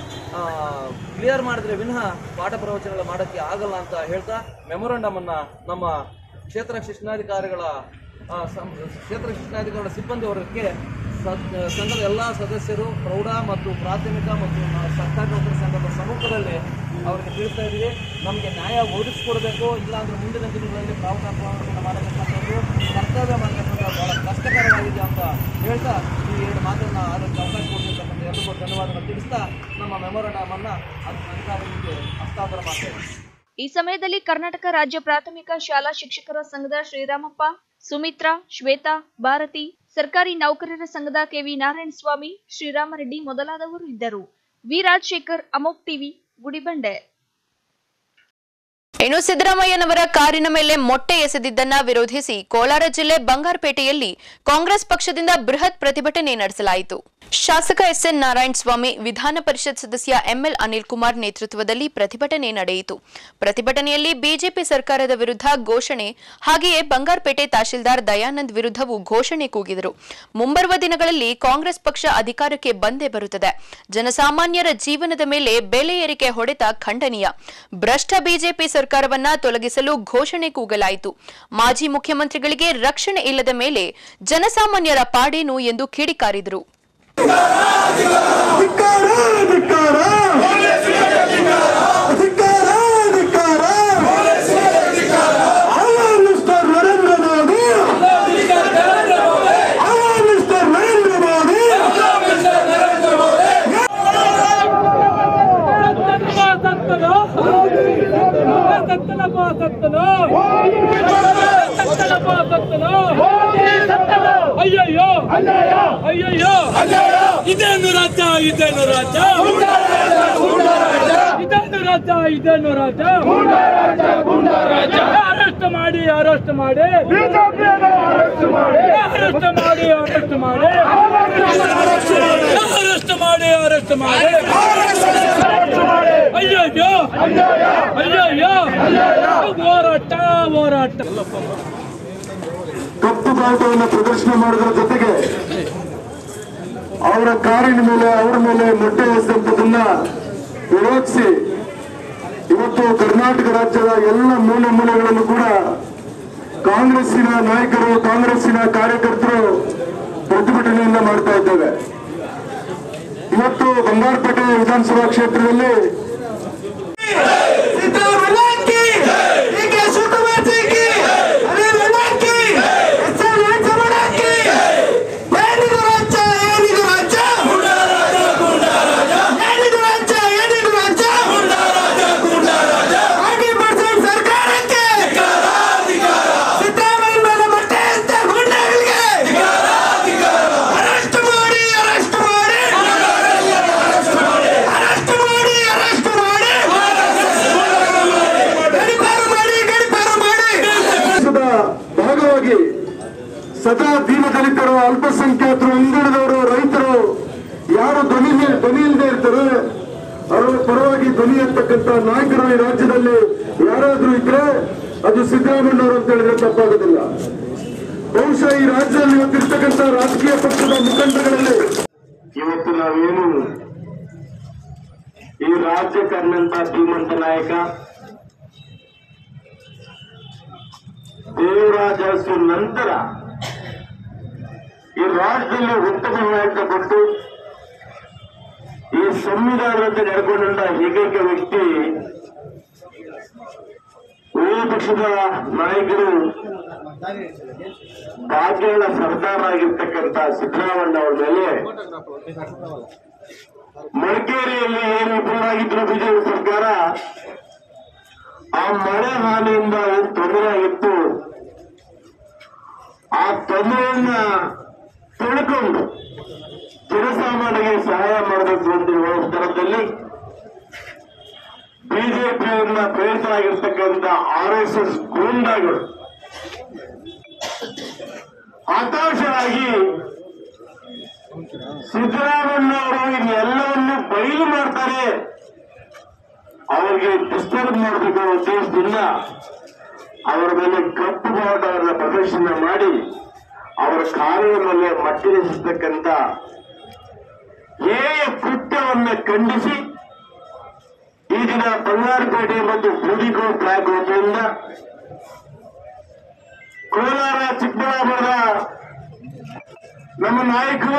S5: ಕ್ಲಿಯರ್ ಮಾಡಿದ್ರೆ ವಿನಃ ಪಾಠ ಪ್ರವಚನಗಳು ಮಾಡೋಕ್ಕೆ ಆಗಲ್ಲ ಅಂತ ಹೇಳ್ತಾ ಮೆಮೊರಂಡಮನ್ನು ನಮ್ಮ ಕ್ಷೇತ್ರ ಶಿಕ್ಷಣಾಧಿಕಾರಿಗಳ ಆ, ಸಂ- ಕ್ಷೇತ್ರ ಶಿಕ್ಷಣಾಧಿಕಾರಿಗಳ ಸಿಬ್ಬಂದಿ ವರ್ಗಕ್ಕೆ ಸ- ಸಂಘದ ಎಲ್ಲ ಸದಸ್ಯರು ಪ್ರೌಢ ಮತ್ತು ಪ್ರಾಥಮಿಕ ಮತ್ತು ನ- ಸರ್ಕಾರಿ ನೌಕರ ಸಂಘದ ಸಮ್ಮುಖದಲ್ಲಿ ಅವರಿಗೆ ತಿಳಿಸ್ತಾ ಇದ್ದೀವಿ ನಮಗೆ ನ್ಯಾಯ ಒದಗಿಸ್ಕೊಡ್ಬೇಕು ಇಲ್ಲಾಂದ್ರೆ ಮುಂದಿನ ದಿನಗಳಲ್ಲಿ ಪ್ರಾವಧಾನ ಮಾಡತಕ್ಕಂಥದ್ದು ಕರ್ತವ್ಯ ಮಾಡತಕ್ಕಂಥ ಬಹಳ ಕಷ್ಟಕರವಾಗಿದೆ ಅಂತ ಹೇಳ್ತಾ ಈ ಎರಡು ಮಾತನ್ನು ಅದಕ್ಕೆ ಅವಕಾಶ ಕೊಟ್ಟಿರ್ತಕ್ಕಂಥ ಎಲ್ಲರಿಗೂ ಧನ್ಯವಾದಗಳು ತಿಳಿಸ್ತಾ ನಮ್ಮ ಮೆಮೊರಂಡಮನ್ನು ಅಧಿಕಾರಿಗಳಿಗೆ ಹಸ್ತಾಂತರ ಮಾಡ್ತೇವೆ
S12: ಈ ಸಮಯದಲ್ಲಿ ಕರ್ನಾಟಕ ರಾಜ್ಯ ಪ್ರಾಥಮಿಕ ಶಾಲಾ ಶಿಕ್ಷಕರ ಸಂಘದ ಶ್ರೀರಾಮಪ್ಪ ಸುಮಿತ್ರಾ ಶ್ವೇತಾ ಭಾರತಿ ಸರ್ಕಾರಿ ನೌಕರರ ಸಂಘದ ಕೆವಿ ನಾರಾಯಣಸ್ವಾಮಿ ಶ್ರೀರಾಮರೆಡ್ಡಿ ಮೊದಲಾದವರು ಇದ್ದರು ವಿ ರಾಜಶೇಖರ್ ಅಮೋಕ್ ಟಿವಿ ಗುಡಿಬಂಡೆ
S1: ಇನ್ನು ಸಿದ್ದರಾಮಯ್ಯನವರ ಕಾರಿನ ಮೇಲೆ ಮೊಟ್ಟೆ ಎಸೆದಿದ್ದನ್ನ ವಿರೋಧಿಸಿ ಕೋಲಾರ ಜಿಲ್ಲೆ ಬಂಗಾರಪೇಟೆಯಲ್ಲಿ ಕಾಂಗ್ರೆಸ್ ಪಕ್ಷದಿಂದ ಬೃಹತ್ ಪ್ರತಿಭಟನೆ ನಡೆಸಲಾಯಿತು ಶಾಸಕ ಎಸ್ಎನ್ ನಾರಾಯಣ ಸ್ವಾಮಿ ವಿಧಾನ ಪರಿಷತ್ ಸದಸ್ಯ ಎಂಎಲ್ ಅನಿಲ್ ಕುಮಾರ್ ನೇತೃತ್ವದಲ್ಲಿ ಪ್ರತಿಭಟನೆ ನಡೆಯಿತು ಪ್ರತಿಭಟನೆಯಲ್ಲಿ ಬಿಜೆಪಿ ಸರ್ಕಾರದ ವಿರುದ್ಧ ಘೋಷಣೆ ಹಾಗೆಯೇ ಬಂಗಾರಪೇಟೆ ತಹಶೀಲ್ದಾರ್ ದಯಾನಂದ್ ವಿರುದ್ಧವೂ ಘೋಷಣೆ ಕೂಗಿದರು ಮುಂಬರುವ ದಿನಗಳಲ್ಲಿ ಕಾಂಗ್ರೆಸ್ ಪಕ್ಷ ಅಧಿಕಾರಕ್ಕೆ ಬಂದೇ ಬರುತ್ತದೆ ಜನಸಾಮಾನ್ಯರ ಜೀವನದ ಮೇಲೆ ಬೆಲೆ ಏರಿಕೆ ಹೊಡೆತ ಖಂಡನೀಯ ಭ್ರಷ್ಟ ಬಿಜೆಪಿ ಸರ್ಕಾರವನ್ನ ತೊಲಗಿಸಲು ಘೋಷಣೆ ಕೂಗಲಾಯಿತು ಮಾಜಿ ಮುಖ್ಯಮಂತ್ರಿಗಳಿಗೆ ರಕ್ಷಣೆ ಇಲ್ಲದ ಮೇಲೆ ಜನಸಾಮಾನ್ಯರ ಪಾಡೇನು ಎಂದು ಕಿಡಿಕಾರಿದರು
S13: ಅಯ್ಯಯ್ಯೋ ಅಯ್ಯಯ್ಯೋ ಇದೇನು ರಾಜ್ಯ ಇದೇನು ರಾಜ್ಯ ಇದೇನು ರಾಜ್ಯ ಇದೇನು ರಾಜ್ಯ ಅರೆಸ್ಟ್ ಮಾಡಿ ಅರೆಸ್ಟ್ ಮಾಡಿ ಅರೆಸ್ಟ್ ಮಾಡಿ ಅರೆಸ್ಟ್ ಮಾಡಿ ಅರೆಸ್ಟ್ ಮಾಡಿ ಅರೆಸ್ಟ್ ಮಾಡಿ ಅಯ್ಯಯ್ಯೋ ಅಯ್ಯಯ್ಯೋ ಹೋರಾಟ ಹೋರಾಟ
S14: ಕಪ್ಪು ಬಾವುಟವನ್ನು ಪ್ರದರ್ಶನ ಮಾಡೋದ್ರ ಜೊತೆಗೆ ಅವರ ಕಾರಿನ ಮೇಲೆ ಅವರ ಮೇಲೆ ಮೊಟ್ಟೆ ಎಸೆದಂಥದನ್ನ ವಿರೋಧಿಸಿ ಇವತ್ತು ಕರ್ನಾಟಕ ರಾಜ್ಯದ ಎಲ್ಲ ಮೂಲೆ ಮೂಲೆಗಳಲ್ಲೂ ಕೂಡ ಕಾಂಗ್ರೆಸ್ಸಿನ ನಾಯಕರು ಕಾಂಗ್ರೆಸ್ಸಿನ ಕಾರ್ಯಕರ್ತರು ಪ್ರತಿಭಟನೆಯನ್ನ ಮಾಡ್ತಾ ಇದ್ದೇವೆ ಇವತ್ತು ಬಂಗಾರಪೇಟೆ ವಿಧಾನಸಭಾ ಕ್ಷೇತ್ರದಲ್ಲಿ
S13: ಅರೆಸ್ಟ್ ಮಾಡಿ ಅರೆಸ್ಟ್ ಮಾಡಿ
S14: ದೀನ ದಲಿತರು ಅಲ್ಪಸಂಖ್ಯಾತರು ಹಿಂದುಳಿದವರು ರೈತರು ಯಾರು ಧ್ವನಿ ಧ್ವನಿ ಇಲ್ಲದೆ ಇರ್ತಾರೆ ಅವರ ಪರವಾಗಿ ಧ್ವನಿ ಎತ್ತಕ್ಕಂತ ನಾಯಕರು ಈ ರಾಜ್ಯದಲ್ಲಿ ಯಾರಾದ್ರೂ ಇದ್ರೆ ಅದು ಸಿದ್ದರಾಮಯ್ಯನವರು ಅಂತ ಹೇಳಿದ್ರೆ ತಪ್ಪಾಗೋದಿಲ್ಲ ಬಹುಶಃ ಈ ರಾಜ್ಯದಲ್ಲಿ ಇವತ್ತಿರ್ತಕ್ಕಂಥ ರಾಜಕೀಯ ಪಕ್ಷದ ಮುಖಂಡಗಳಲ್ಲಿ ಇವತ್ತು ನಾವೇನು ಈ ರಾಜ್ಯ ಕಂಡಂತ ಶ್ರೀಮಂತ ನಾಯಕ ದೇವರಾಜ ಅರಸು ನಂತರ ಈ ರಾಜ್ಯದಲ್ಲಿ ಉತ್ತಮ ನಾಯಕ ಕೊಟ್ಟು ಈ ಸಂವಿಧಾನದಂತೆ ನಡ್ಕೊಂಡಂತ ಏಕೈಕ ವ್ಯಕ್ತಿ ವಿರೋಧ ಪಕ್ಷದ ನಾಯಕರು ಭಾಗ್ಯಗಳ ಸರ್ದಾರ ಆಗಿರ್ತಕ್ಕಂಥ ಸಿದ್ದರಾಮಯ್ಯ ಅವರ ಮೇಲೆ ಮಡಿಕೇರಿಯಲ್ಲಿ ಏನು ವಿಫಲರಾಗಿದ್ರು ಬಿಜೆಪಿ ಸರ್ಕಾರ ಆ ಮಳೆ ಹಾನಿಯಿಂದ ಏನು ತೊಂದರೆ ಆಗಿತ್ತು ಆ ತೊಂದರೆಯನ್ನ ತಿಳ್ಕೊಂಡು ಜನಸಾಮಾನ್ಯರಿಗೆ ಸಹಾಯ ಮಾಡಬೇಕು ಅಂತ ಹೇಳುವ ಸ್ಥಳದಲ್ಲಿ ಬಿಜೆಪಿಯನ್ನ ಪ್ರೇರಿತರಾಗಿರ್ತಕ್ಕಂಥ ಆರ್ ಎಸ್ ಎಸ್ ಗೂಂಡಾಗಳು ಹತಾಶರಾಗಿ ಸಿದ್ದರಾಮಯ್ಯ ಅವರು ಇನ್ನೆಲ್ಲವನ್ನು ಬಯಲು ಮಾಡ್ತಾರೆ ಅವರಿಗೆ ಡಿಸ್ಟರ್ಬ್ ಮಾಡಬೇಕು ಅನ್ನೋ ಉದ್ದೇಶದಿಂದ ಅವರ ಮೇಲೆ ಕಪ್ಪು ಬಾವುಟವನ್ನ ಪ್ರದರ್ಶನ ಮಾಡಿ ಅವರ ಕಾಲಿನ ಮೇಲೆ ಮಟ್ಟಿರಿಸತಕ್ಕಂಥ ಹೇಯ ಕೃತ್ಯವನ್ನ ಖಂಡಿಸಿ ಈ ದಿನ ಬಂಗಾರಪೇಟೆ ಮತ್ತು ಬೂದಿಕೋ ಟ್ರ್ಯಾಕ್ ವತಿಯಿಂದ ಕೋಲಾರ ಚಿಕ್ಕಬಳ್ಳಾಪುರದ ನಮ್ಮ ನಾಯಕರು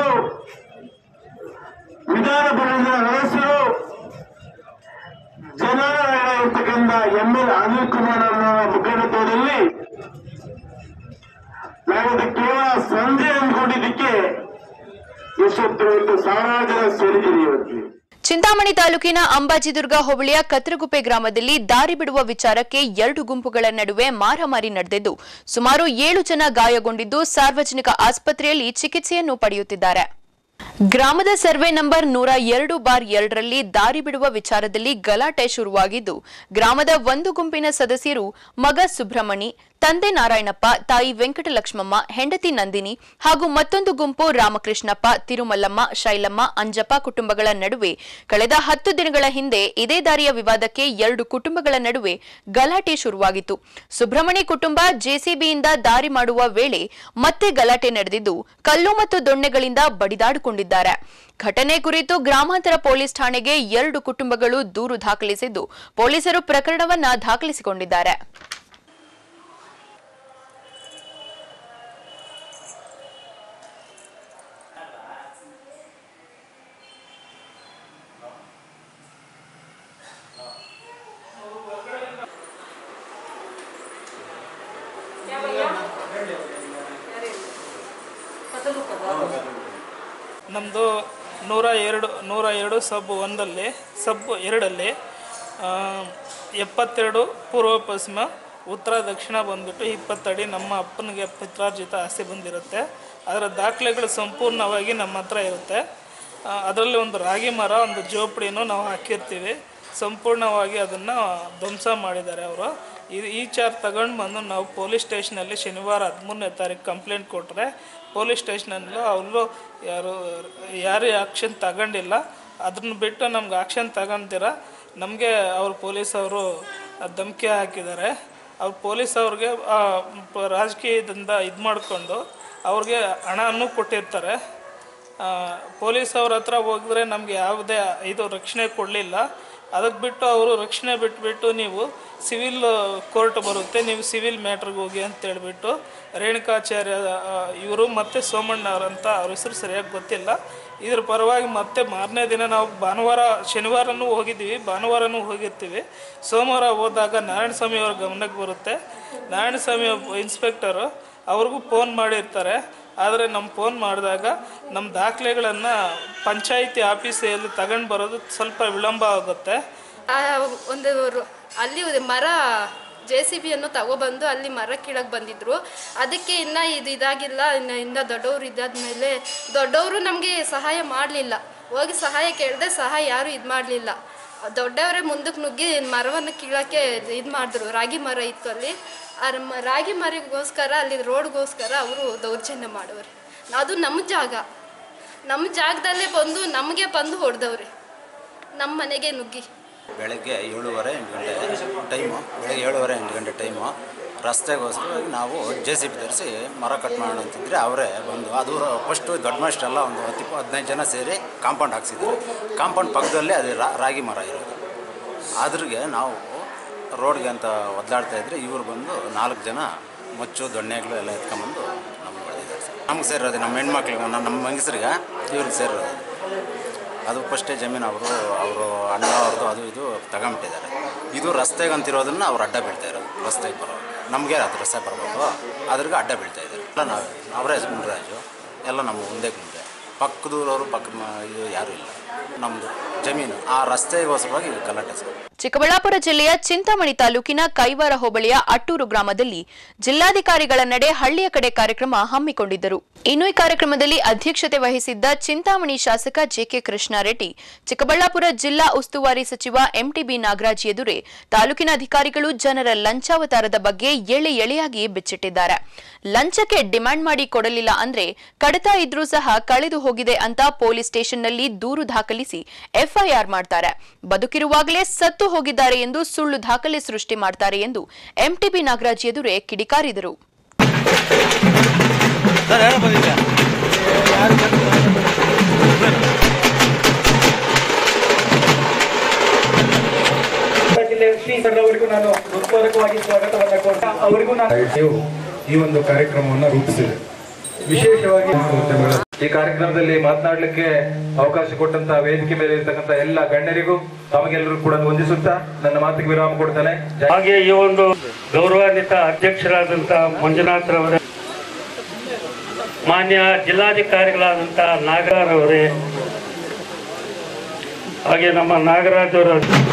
S14: ವಿಧಾನ ಪರಿಷತ್ನ ಸದಸ್ಯರು ಜನಾಂಗ ಇರ್ತಕ್ಕಂಥ ಎಂ ಎಲ್ ಅನಿಲ್ ಕುಮಾರ್ ಅವರ ಮುಖಂಡತ್ವದಲ್ಲಿ ನಾವಿದು ಕೇವಲ ಸಂಜೆ ಅಂದ್ಕೊಂಡಿದ್ದಕ್ಕೆ ಎಷ್ಟೊತ್ತು ಇವತ್ತು ಸಾವಿರಾರು ಜನ ಸೇರಿದ್ದೀರಿ ಇವತ್ತು
S1: ಚಿಂತಾಮಣಿ ತಾಲೂಕಿನ ಅಂಬಾಜಿದುರ್ಗ ಹೋಬಳಿಯ ಕತ್ರಗುಪ್ಪೆ ಗ್ರಾಮದಲ್ಲಿ ದಾರಿ ಬಿಡುವ ವಿಚಾರಕ್ಕೆ ಎರಡು ಗುಂಪುಗಳ ನಡುವೆ ಮಾರಾಮಾರಿ ನಡೆದಿದ್ದು ಸುಮಾರು ಏಳು ಜನ ಗಾಯಗೊಂಡಿದ್ದು ಸಾರ್ವಜನಿಕ ಆಸ್ಪತ್ರೆಯಲ್ಲಿ ಚಿಕಿತ್ಸೆಯನ್ನು ಪಡೆಯುತ್ತಿದ್ದಾರೆ ಗ್ರಾಮದ ಸರ್ವೆ ನಂಬರ್ ನೂರ ಎರಡು ಬಾರ್ ಎರಡರಲ್ಲಿ ದಾರಿ ಬಿಡುವ ವಿಚಾರದಲ್ಲಿ ಗಲಾಟೆ ಶುರುವಾಗಿದ್ದು ಗ್ರಾಮದ ಒಂದು ಗುಂಪಿನ ಸದಸ್ಯರು ಮಗ ಸುಬ್ರಹ್ಮಣಿ ತಂದೆ ನಾರಾಯಣಪ್ಪ ತಾಯಿ ವೆಂಕಟಲಕ್ಷ್ಮಮ್ಮ ಹೆಂಡತಿ ನಂದಿನಿ ಹಾಗೂ ಮತ್ತೊಂದು ಗುಂಪು ರಾಮಕೃಷ್ಣಪ್ಪ ತಿರುಮಲ್ಲಮ್ಮ ಶೈಲಮ್ಮ ಅಂಜಪ್ಪ ಕುಟುಂಬಗಳ ನಡುವೆ ಕಳೆದ ಹತ್ತು ದಿನಗಳ ಹಿಂದೆ ಇದೇ ದಾರಿಯ ವಿವಾದಕ್ಕೆ ಎರಡು ಕುಟುಂಬಗಳ ನಡುವೆ ಗಲಾಟೆ ಶುರುವಾಗಿತ್ತು ಸುಬ್ರಹ್ಮಣಿ ಕುಟುಂಬ ಜೆಸಿಬಿಯಿಂದ ದಾರಿ ಮಾಡುವ ವೇಳೆ ಮತ್ತೆ ಗಲಾಟೆ ನಡೆದಿದ್ದು ಕಲ್ಲು ಮತ್ತು ದೊಣ್ಣೆಗಳಿಂದ ಬಡಿದಾಡಿಕೊಂಡಿದ್ದಾರೆ ಘಟನೆ ಕುರಿತು ಗ್ರಾಮಾಂತರ ಪೊಲೀಸ್ ಠಾಣೆಗೆ ಎರಡು ಕುಟುಂಬಗಳು ದೂರು ದಾಖಲಿಸಿದ್ದು ಪೊಲೀಸರು ಪ್ರಕರಣವನ್ನ ದಾಖಲಿಸಿಕೊಂಡಿದ್ದಾರೆ
S15: ನಮ್ಮದು ನೂರ ಎರಡು ನೂರ ಎರಡು ಸಬ್ ಒಂದಲ್ಲಿ ಸಬ್ ಎರಡಲ್ಲಿ ಆ, ಎಪ್ಪತ್ತೆರಡು ಪೂರ್ವ ಪಶ್ಚಿಮ ಉತ್ತರ ದಕ್ಷಿಣ ಬಂದ್ಬಿಟ್ಟು ಇಪ್ಪತ್ತಡಿ ನಮ್ಮ ಅಪ್ಪನಿಗೆ ಪಿತ್ರಾರ್ಜಿತ ಆಸ್ತಿ ಬಂದಿರುತ್ತೆ ಅದರ ದಾಖಲೆಗಳು ಸಂಪೂರ್ಣವಾಗಿ ನಮ್ಮ ಹತ್ರ ಇರುತ್ತೆ ಆ, ಅದರಲ್ಲಿ ಒಂದು ರಾಗಿ ಮರ ಒಂದು ಜೋಪಡಿನೂ ನಾವು ಹಾಕಿರ್ತೀವಿ ಸಂಪೂರ್ಣವಾಗಿ ಅದನ್ನು ಧ್ವಂಸ ಮಾಡಿದ್ದಾರೆ ಅವರು ಈ ಈ ಚಾರ್ ತಗೊಂಡು ಬಂದು ನಾವು ಪೊಲೀಸ್ ಸ್ಟೇಷನಲ್ಲಿ ಶನಿವಾರ ಹದಿಮೂರನೇ ತಾರೀಕು ಕಂಪ್ಲೇಂಟ್ ಕೊಟ್ಟರೆ ಪೊಲೀಸ್ ಸ್ಟೇಷನಲ್ಲೂ ಅವರು ಯಾರು ಯಾರು ಆಕ್ಷನ್ ತಗೊಂಡಿಲ್ಲ ಅದನ್ನ ಬಿಟ್ಟು ನಮ್ಗೆ ಆಕ್ಷನ್ ತಗೊಂಡಿರ ನಮಗೆ ಅವ್ರು ಪೊಲೀಸ್ ಅವರು ಧಮಕಿ ಹಾಕಿದ್ದಾರೆ ಅವ್ರು ಪೊಲೀಸ್ ಅವ್ರಿಗೆ ಆ, ಪ- ರಾಜಕೀಯದಿಂದ ಇದು ಮಾಡಿಕೊಂಡು ಅವ್ರಿಗೆ ಹಣನೂ ಕೊಟ್ಟಿರ್ತಾರೆ ಆ, ಪೊಲೀಸ್ ಅವ್ರ ಹತ್ರ ಹೋಗಿದ್ರೆ ನಮಗೆ ಯಾವುದೇ ಇದು ರಕ್ಷಣೆ ಕೊಡಲಿಲ್ಲ ಅದಕ್ಕೆ ಬಿಟ್ಟು ಅವರು ರಕ್ಷಣೆ ಬಿಟ್ಬಿಟ್ಟು ನೀವು ಸಿವಿಲ್ ಕೋರ್ಟ್ ಬರುತ್ತೆ ನೀವು ಸಿವಿಲ್ ಮ್ಯಾಟ್ರಿಗೆ ಹೋಗಿ ಅಂತ ಹೇಳ್ಬಿಟ್ಟು ರೇಣುಕಾಚಾರ್ಯ ಇವರು ಮತ್ತು ಸೋಮಣ್ಣ ಅವರಂತ ಅವ್ರ ಹೆಸರು ಸರಿಯಾಗಿ ಗೊತ್ತಿಲ್ಲ ಇದ್ರ ಪರವಾಗಿ ಮತ್ತೆ ಮಾರನೇ ದಿನ ನಾವು ಭಾನುವಾರ ಶನಿವಾರನೂ ಹೋಗಿದ್ದೀವಿ ಭಾನುವಾರನೂ ಹೋಗಿರ್ತೀವಿ ಸೋಮವಾರ ಹೋದಾಗ ನಾರಾಯಣ ಸ್ವಾಮಿ ಅವ್ರ ಗಮನಕ್ಕೆ ಬರುತ್ತೆ ನಾರಾಯಣ ಸ್ವಾಮಿ ಇನ್ಸ್ಪೆಕ್ಟರು ಅವ್ರಿಗೂ ಫೋನ್ ಮಾಡಿರ್ತಾರೆ ಆದರೆ ನಮ್ಮ ಫೋನ್ ಮಾಡಿದಾಗ ನಮ್ಮ ದಾಖಲೆಗಳನ್ನು ಪಂಚಾಯಿತಿ ಆಫೀಸಲ್ಲಿ ತಗೊಂಡು ಬರೋದು ಸ್ವಲ್ಪ ವಿಳಂಬ ಆಗುತ್ತೆ
S16: ಆ ಒಂದು ರು- ಅಲ್ಲಿ ಒಂದು ಮರ ಜೆ ಸಿ ಬಿಯನ್ನು ತಗೊಬಂದು ಅಲ್ಲಿ ಮರ ಕೀಳಕ್ಕೆ ಬಂದಿದ್ರು ಅದಕ್ಕೆ ಇನ್ನು ಇದು ಇದಾಗಿಲ್ಲ ಇನ್ನು ಇನ್ನು ದೊಡ್ಡವರು ಇದಾದ್ಮೇಲೆ ದೊಡ್ಡವರು ನಮಗೆ ಸಹಾಯ ಮಾಡಲಿಲ್ಲ ಹೋಗಿ ಸಹಾಯ ಕೇಳಿದೆ ಸಹಾಯ ಯಾರೂ ಇದು ಮಾಡಲಿಲ್ಲ ದೊಡ್ಡವರೇ ಮುಂದಕ್ಕೆ ನುಗ್ಗಿ ಮರವನ್ನು ಕೀಳಕ್ಕೆ ಇದು ಮಾಡಿದ್ರು ರಾಗಿ ಮರ ಇತ್ತು ಅಲ್ಲಿ ಆ ಮ- ರಾಗಿ ಮರಿಗೋಸ್ಕರ ಅಲ್ಲಿ ರೋಡ್ಗೋಸ್ಕರ ಅವರು ದೌರ್ಜನ್ಯ ಮಾಡೋರು ಅದು ನಮ್ಮ ಜಾಗ ನಮ್ಮ ಜಾಗದಲ್ಲೇ ಬಂದು ನಮಗೆ ಬಂದು ಹೊಡೆದವ್ರೆ ನಮ್ಮ ಮನೆಗೆ ನುಗ್ಗಿ
S17: ಬೆಳಗ್ಗೆ ಏಳುವರೆ ಎಂಟು ಗಂಟೆ ಟೈಮು ಬೆಳಗ್ಗೆ ಏಳುವರೆ ಎಂಟು ಗಂಟೆ ಟೈಮು ರಸ್ತೆಗೋಸ್ಕರವಾಗಿ ನಾವು ಜೆ ಸಿ ಬಿ ಧರಿಸಿ ಮರ ಕಟ್ ಮಾಡೋಣ ಅಂತಿದ್ರೆ ಅವರೇ ಬಂದು ಅದು ಫಸ್ಟು ದೊಡ್ಡ ಮಷ್ಟೆಲ್ಲ ಒಂದು ಹತ್ತು ಇಪ್ಪ- ಹದಿನೈದು ಜನ ಸೇರಿ ಕಾಂಪೌಂಡ್ ಹಾಕ್ಸಿದ್ರು ಕಾಂಪೌಂಡ್ ಪಕ್ಕದಲ್ಲೇ ಅದು ರಾ- ರಾಗಿ ಮರ ಇರೋದು ಅದ್ರಿಗೆ ನಾವು ರೋಡ್ಗೆ ಅಂತ ಒದ್ದಾಡ್ತಾ ಇದ್ರೆ ಇವ್ರು ಬಂದು ನಾಲ್ಕು ಜನ ಮಚ್ಚು ದೊಣ್ಣೆಗಳು ಎಲ್ಲ ಎತ್ಕೊಂಬಂದು ನಮ್ಗೆ ಹೊಡೆದಿದ್ದಾರೆ ಸರ್ ನಮ್ಗೆ ಸೇರೋದು ನಮ್ಮ ಹೆಣ್ಮಕ್ಳಿಗೆ ನಮ್ಮ ನಮ್ಮ ಹೆಂಗಸ್ರಿಗೆ ಇವ್ರಿಗೆ ಸೇರೋದು ಅದು ಫಸ್ಟೇ ಜಮೀನು ಅವರು ಅವರು ಅಣ್ಣ ಅವ್ರದ್ದು ಅದು ಇದು ತಗೊಂಬಿಟ್ಟಿದ್ದಾರೆ ಇದು ರಸ್ತೆಗೆ ಅಂತಿರೋದನ್ನ ಅವ್ರು ಅಡ್ಡ ಬೀಳ್ತಾ ಇರೋದು ರಸ್ತೆಗೆ ಬರೋ ನಮಗೆ ಅದು ರಸ್ತೆ ಬರಬೇಕು ಅದ್ರಿಗೆ ಅಡ್ಡ ಬೀಳ್ತಾ ಇದ್ದಾರೆ ಎಲ್ಲ ನಾವೇ ಅವರೇ ಮುನ್ರಾಜು ಎಲ್ಲ ನಮ್ಮ ಮುಂದೆ ಮುಂದೆ ಪಕ್ಕದೂರವರು ಪಕ್ಕ ಮ- ಇದು ಯಾರೂ ಇಲ್ಲ ನಮ್ಮದು ಜಮೀನು ಆ ರಸ್ತೆಗೋಸ್ಕರವಾಗಿ ಇದು ಗಲಾಟೆ ಸರ್
S1: ಚಿಕ್ಕಬಳ್ಳಾಪುರ ಜಿಲ್ಲೆಯ ಚಿಂತಾಮಣಿ ತಾಲೂಕಿನ ಕೈವಾರ ಹೋಬಳಿಯ ಅಟ್ಟೂರು ಗ್ರಾಮದಲ್ಲಿ ಜಿಲ್ಲಾಧಿಕಾರಿಗಳ ನಡೆ ಹಳ್ಳಿಯ ಕಡೆ ಕಾರ್ಯಕ್ರಮ ಹಮ್ಮಿಕೊಂಡಿದ್ದರು ಇನ್ನು ಈ ಕಾರ್ಯಕ್ರಮದಲ್ಲಿ ಅಧ್ಯಕ್ಷತೆ ವಹಿಸಿದ್ದ ಚಿಂತಾಮಣಿ ಶಾಸಕ ಜೆಕೆ ಕೃಷ್ಣಾರೆಡ್ಡಿ ಚಿಕ್ಕಬಳ್ಳಾಪುರ ಜಿಲ್ಲಾ ಉಸ್ತುವಾರಿ ಸಚಿವ ಎಂಟಿಬಿ ನಾಗರಾಜ್ ಎದುರೇ ತಾಲೂಕಿನ ಅಧಿಕಾರಿಗಳು ಜನರ ಲಂಚಾವತಾರದ ಬಗ್ಗೆ ಎಳೆ ಎಳೆಯಾಗಿ ಬಿಚ್ಚಿಟ್ಟಿದ್ದಾರೆ ಲಂಚಕ್ಕೆ ಡಿಮ್ಯಾಂಡ್ ಮಾಡಿ ಕೊಡಲಿಲ್ಲ ಅಂದ್ರೆ ಕಡತ ಇದ್ರೂ ಸಹ ಕಳೆದು ಹೋಗಿದೆ ಅಂತ ಪೊಲೀಸ್ ಸ್ಟೇಷನ್ನಲ್ಲಿ ದೂರು ದಾಖಲಿಸಿ ಎಫ್ಐಆರ್ ಮಾಡ್ತಾರೆ ಬದುಕಿರುವಾಗಲೇ ಸತ್ತು ಹೋಗಿದ್ದಾರೆ ಎಂದು ಸುಳ್ಳು ದಾಖಲೆ ಸೃಷ್ಟಿ ಮಾಡ್ತಾರೆ ಎಂದು ಎಂಟಿಬಿ ನಾಗರಾಜ್ ಎದುರೇ ಕಿಡಿಕಾರಿದರು
S18: ಜಿಲ್ಲೆಯ ಶ್ರೀ ಸರ್ ಅವರಿಗೂ ನಾನು ಹೃತ್ಪೂರ್ವಕವಾಗಿ ಸ್ವಾಗತವನ್ನು ಕೊಡ್ತ ಅವರಿಗೂ ನಾನು
S19: ನೀವು ಈ ಒಂದು ಕಾರ್ಯಕ್ರಮವನ್ನು ರೂಪಿಸಿದೆ ವಿಶೇಷವಾಗಿ
S18: ಈ ಕಾರ್ಯಕ್ರಮದಲ್ಲಿ ಮಾತನಾಡಲಿಕ್ಕೆ ಅವಕಾಶ ಕೊಟ್ಟಂತ ವೇದಿಕೆ ಮೇಲೆ ಇರ್ತಕ್ಕಂಥ ಎಲ್ಲ ಗಣ್ಯರಿಗೂ ತಮಗೆಲ್ಲರೂ ಕೂಡ ವಂದಿಸುತ್ತಾ ನನ್ನ ಮಾತಿಗೆ ವಿರಾಮ ಕೊಡ್ತಾನೆ ಜೈ-
S2: ಹಾಗೆ ಈ ಒಂದು ಗೌರವಾನ್ವಿತ ಅಧ್ಯಕ್ಷರಾದಂಥ ಮಂಜುನಾಥ್ರವರ ಮಾನ್ಯ ಜಿಲ್ಲಾಧಿಕಾರಿಗಳಾದಂಥ ನಾಗರಾಜ್ ಅವರೇ ಹಾಗೆ ನಮ್ಮ ನಾಗರಾಜ್ ಅವರ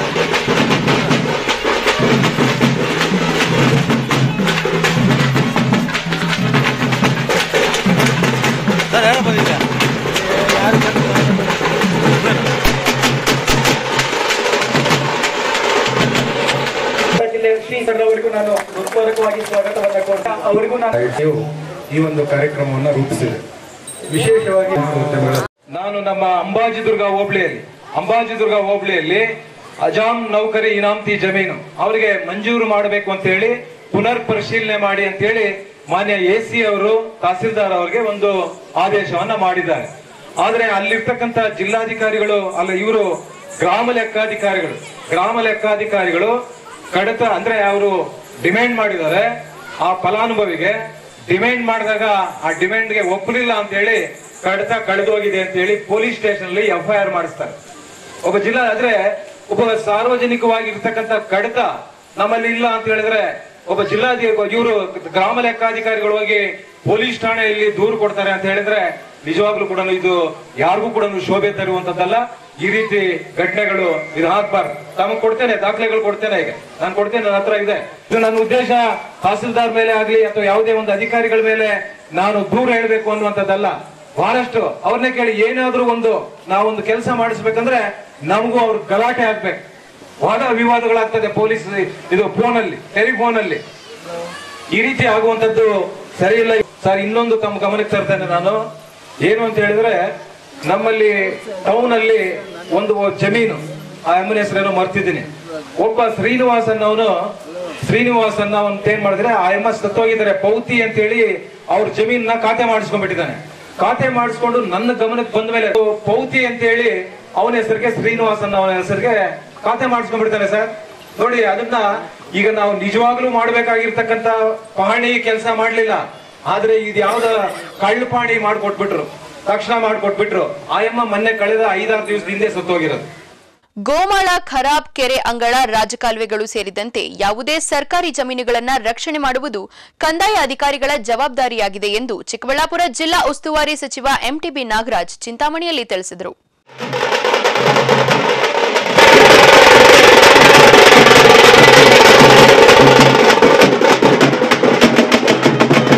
S18: ಜಿಲ್ಲೆಯ ಶ್ರೀ ಸರ್ ಅವರಿಗೂ ನಾನು ಹೃತ್ಪೂರ್ವಕವಾಗಿ ಸ್ವಾಗತವನ್ನು ಕೊಡ್ತ ಅವರಿಗೂ ನಾನು
S19: ನೀವು ಈ ಒಂದು ಕಾರ್ಯಕ್ರಮವನ್ನು ರೂಪಿಸಿದೆ ವಿಶೇಷವಾಗಿ
S18: ನಾನು ನಮ್ಮ ಅಂಬಾಜಿದುರ್ಗ ಹೋಬಳಿಯಲ್ಲಿ ಅಂಬಾಜಿದುರ್ಗ ಹೋಬಳಿಯಲ್ಲಿ ಅಜಾಮ್ ನೌಕರಿ ಇನಾಮ್ತಿ ಜಮೀನು ಅವರಿಗೆ ಮಂಜೂರು ಮಾಡಬೇಕು ಅಂತ ಹೇಳಿ ಪುನರ್ ಪರಿಶೀಲನೆ ಮಾಡಿ ಅಂತ ಹೇಳಿ ಮಾನ್ಯ ಎ ಸಿ ಅವರು ತಹಸೀಲ್ದಾರ್ ಅವರಿಗೆ ಒಂದು ಆದೇಶವನ್ನ ಮಾಡಿದ್ದಾರೆ ಆದ್ರೆ ಅಲ್ಲಿರ್ತಕ್ಕಂಥ ಜಿಲ್ಲಾಧಿಕಾರಿಗಳು ಅಲ್ಲ ಇವರು ಗ್ರಾಮ ಲೆಕ್ಕಾಧಿಕಾರಿಗಳು ಗ್ರಾಮ ಲೆಕ್ಕಾಧಿಕಾರಿಗಳು ಕಡತ ಅಂದ್ರೆ ಅವರು ಡಿಮ್ಯಾಂಡ್ ಮಾಡಿದ್ದಾರೆ ಆ ಫಲಾನುಭವಿಗೆ ಡಿಮ್ಯಾಂಡ್ ಮಾಡಿದಾಗ ಆ ಡಿಮ್ಯಾಂಡ್ಗೆ ಒಪ್ಪಲಿಲ್ಲ ಅಂತ ಹೇಳಿ ಕಡತ ಕಳೆದೋಗಿದೆ ಅಂತ ಹೇಳಿ ಪೊಲೀಸ್ ಸ್ಟೇಷನ್ ಅಲ್ಲಿ ಎಫ್ಐಆರ್ ಮಾಡಿಸ್ತಾರೆ ಒಬ್ಬ ಜಿಲ್ಲಾ ಆದ್ರೆ ಒಬ್ಬ ಸಾರ್ವಜನಿಕವಾಗಿ ಇರ್ತಕ್ಕಂಥ ಕಡತ ನಮ್ಮಲ್ಲಿ ಇಲ್ಲ ಅಂತ ಹೇಳಿದ್ರೆ ಒಬ್ಬ ಜಿಲ್ಲಾಧಿ ಇವರು ಗ್ರಾಮ ಲೆಕ್ಕಾಧಿಕಾರಿಗಳು ಹೋಗಿ ಪೊಲೀಸ್ ಠಾಣೆಯಲ್ಲಿ ದೂರು ಕೊಡ್ತಾರೆ ಅಂತ ಹೇಳಿದ್ರೆ ನಿಜವಾಗ್ಲೂ ಕೂಡ ಇದು ಯಾರಿಗೂ ಕೂಡ ಶೋಭೆ ತರುವಂತದ್ದಲ್ಲ ಈ ರೀತಿ ಘಟನೆಗಳು ಇದು ಆಗ್ಬಾರ್ದು ತಮಗೆ ಕೊಡ್ತೇನೆ ದಾಖಲೆಗಳು ಕೊಡ್ತೇನೆ ಈಗ ನಾನು ಕೊಡ್ತೇನೆ ನನ್ನ ಹತ್ರ ಇದೆ ಇದು ನನ್ನ ಉದ್ದೇಶ ತಹಸೀಲ್ದಾರ್ ಮೇಲೆ ಆಗ್ಲಿ ಅಥವಾ ಯಾವುದೇ ಒಂದು ಅಧಿಕಾರಿಗಳ ಮೇಲೆ ನಾನು ದೂರ ಹೇಳ್ಬೇಕು ಅನ್ನುವಂಥದ್ದಲ್ಲ ಬಹಳಷ್ಟು ಅವ್ರನ್ನೇ ಕೇಳಿ ಏನಾದ್ರೂ ಒಂದು ನಾವೊಂದು ಕೆಲಸ ಮಾಡಿಸ್ಬೇಕಂದ್ರೆ ನಮಗೂ ಅವ್ರ ಗಲಾಟೆ ಆಗ್ಬೇಕು ವಾದ ವಿವಾದಗಳಾಗ್ತದೆ ಪೊಲೀಸ್ ಇದು ಫೋನ್ ಅಲ್ಲಿ ಟೆಲಿಫೋನ್ ಅಲ್ಲಿ ಈ ರೀತಿ ಆಗುವಂತದ್ದು ಸರಿ ಇಲ್ಲ ಸರ್ ಇನ್ನೊಂದು ತಮ್ಮ ಗಮನಕ್ಕೆ ತರ್ತೇನೆ ನಾನು ಏನು ಅಂತ ಹೇಳಿದ್ರೆ ನಮ್ಮಲ್ಲಿ ಟೌನ್ ಅಲ್ಲಿ ಒಂದು ಜಮೀನು ಆ ಅಮ್ಮನ ಹೆಸರೇನೋ ಮರ್ತಿದ್ದೀನಿ ಒಬ್ಬ ಶ್ರೀನಿವಾಸ್ ಅನ್ನೋನು ಶ್ರೀನಿವಾಸ್ ಅನ್ನ ಅವ್ನು ಏನ್ ಮಾಡಿದ್ರೆ ಆ ಎಮ್ಮ ಸತ್ತೋಗಿದ್ದಾರೆ ಪೌತಿ ಅಂತ ಹೇಳಿ ಅವ್ರ ಜಮೀನ ಖಾತೆ ಮಾಡಿಸ್ಕೊಂಡ್ಬಿಟ್ಟಿದ್ದಾನೆ ಖಾತೆ ಮಾಡಿಸ್ಕೊಂಡು ನನ್ನ ಗಮನಕ್ಕೆ ಬಂದ ಮೇಲೆ ಪೌತಿ ಅಂತ ಹೇಳಿ ಅವನ ಹೆಸರಿಗೆ ಶ್ರೀನಿವಾಸ್ ಅನ್ನೋ ಅವನ ಹೆಸರಿಗೆ ಖಾತೆ ಮಾಡಿಸ್ಕೊಂಡ್ಬಿಡ್ತಾನೆ ಸರ್ ನೋಡಿ ಅದನ್ನ ಈಗ ನಾವು ನಿಜವಾಗ್ಲೂ ಮಾಡ್ಬೇಕಾಗಿರ್ತಕ್ಕಂತ ಪಹಣಿ ಕೆಲಸ ಮಾಡ್ಲಿಲ್ಲ ಆದ್ರೆ ಇದು ಯಾವ್ದ ಕಳ್ಳು ಪಾಣಿ ಮಾಡ್ಕೊಟ್ಬಿಟ್ರು ತಕ್ಷಣ ಮಾಡ್ಕೊಟ್ಬಿಟ್ರು ಆಯಮ್ಮ ಮೊನ್ನೆ ಕಳೆದ ಐದಾರು ದಿವಸದ ಹಿಂದೆ ಸತ್ತೋಗಿರೋದು
S1: ಗೋಮಾಳ ಖರಾಬ್ ಕೆರೆ ಅಂಗಳ ರಾಜಕಾಲುವೆಗಳು ಸೇರಿದಂತೆ ಯಾವುದೇ ಸರ್ಕಾರಿ ಜಮೀನುಗಳನ್ನ ರಕ್ಷಣೆ ಮಾಡುವುದು ಕಂದಾಯ ಅಧಿಕಾರಿಗಳ ಜವಾಬ್ದಾರಿಯಾಗಿದೆ ಎಂದು ಚಿಕ್ಕಬಳ್ಳಾಪುರ ಜಿಲ್ಲಾ ಉಸ್ತುವಾರಿ ಸಚಿವ ಎಂಟಿಬಿ ನಾಗರಾಜ್ ಚಿಂತಾಮಣಿಯಲ್ಲಿ ತಿಳಿಸಿದರು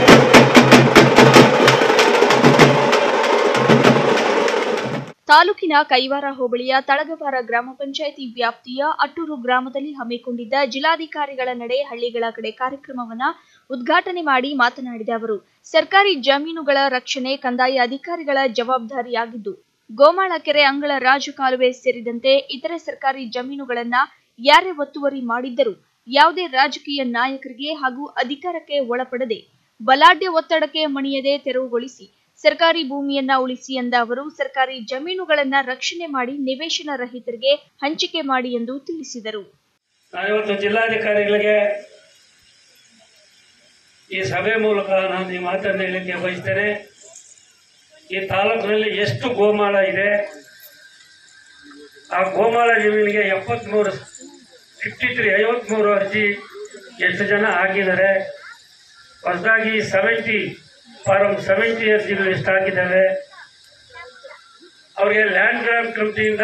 S12: ತಾಲೂಕಿನ ಕೈವಾರ ಹೋಬಳಿಯ ತಳಗವಾರ ಗ್ರಾಮ ಪಂಚಾಯಿತಿ ವ್ಯಾಪ್ತಿಯ ಅಟ್ಟೂರು ಗ್ರಾಮದಲ್ಲಿ ಹಮ್ಮಿಕೊಂಡಿದ್ದ ಜಿಲ್ಲಾಧಿಕಾರಿಗಳ ನಡೆ ಹಳ್ಳಿಗಳ ಕಡೆ ಕಾರ್ಯಕ್ರಮವನ್ನ ಉದ್ಘಾಟನೆ ಮಾಡಿ ಮಾತನಾಡಿದ ಅವರು ಸರ್ಕಾರಿ ಜಮೀನುಗಳ ರಕ್ಷಣೆ ಕಂದಾಯ ಅಧಿಕಾರಿಗಳ ಜವಾಬ್ದಾರಿಯಾಗಿದ್ದು ಗೋಮಾಳ ಕೆರೆ ಅಂಗಳ ರಾಜಕಾಲುವೆ ಸೇರಿದಂತೆ ಇತರೆ ಸರ್ಕಾರಿ ಜಮೀನುಗಳನ್ನ ಯಾರೇ ಒತ್ತುವರಿ ಮಾಡಿದ್ದರೂ ಯಾವುದೇ ರಾಜಕೀಯ ನಾಯಕರಿಗೆ ಹಾಗೂ ಅಧಿಕಾರಕ್ಕೆ ಒಳಪಡದೆ ಬಲಾಢ್ಯ ಒತ್ತಡಕ್ಕೆ ಮಣಿಯದೆ ತೆರವುಗೊಳಿಸಿ ಸರ್ಕಾರಿ ಭೂಮಿಯನ್ನ ಉಳಿಸಿ ಎಂದ ಅವರು ಸರ್ಕಾರಿ ಜಮೀನುಗಳನ್ನ ರಕ್ಷಣೆ ಮಾಡಿ ನಿವೇಶನ ರಹಿತರಿಗೆ ಹಂಚಿಕೆ ಮಾಡಿ ಎಂದು ತಿಳಿಸಿದರು
S20: ನಾನಿವತ್ತು ಜಿಲ್ಲಾಧಿಕಾರಿಗಳಿಗೆ ಈ ಸಭೆ ಮೂಲಕ ನಾನು ಈ ಮಾತನ್ನು ಹೇಳಲಿಕ್ಕೆ ಬಯಸ್ತೇನೆ ಈ ತಾಲೂಕಿನಲ್ಲಿ ಎಷ್ಟು ಗೋಮಾಳ ಇದೆ ಆ ಗೋಮಾಳ ಜಮೀನಿಗೆ ಎಪ್ಪತ್ತ್ಮೂರು ಫಿಫ್ಟಿ ತ್ರೀ ಐವತ್ತ್ಮೂರು ಅರ್ಜಿ ಎಷ್ಟು ಜನ ಹಾಕಿದ್ದಾರೆ ಹೊಸದಾಗಿ ಸೆವೆಂಟಿ ಫಾರಂ ಸೆವೆಂಟಿ ಅರ್ಜಿಗಳು ಎಷ್ಟು ಹಾಕಿದ್ದಾವೆ ಅವ್ರಿಗೆ ಲ್ಯಾಂಡ್ ಗ್ರಾಮ್ ಕಮಿಟಿಯಿಂದ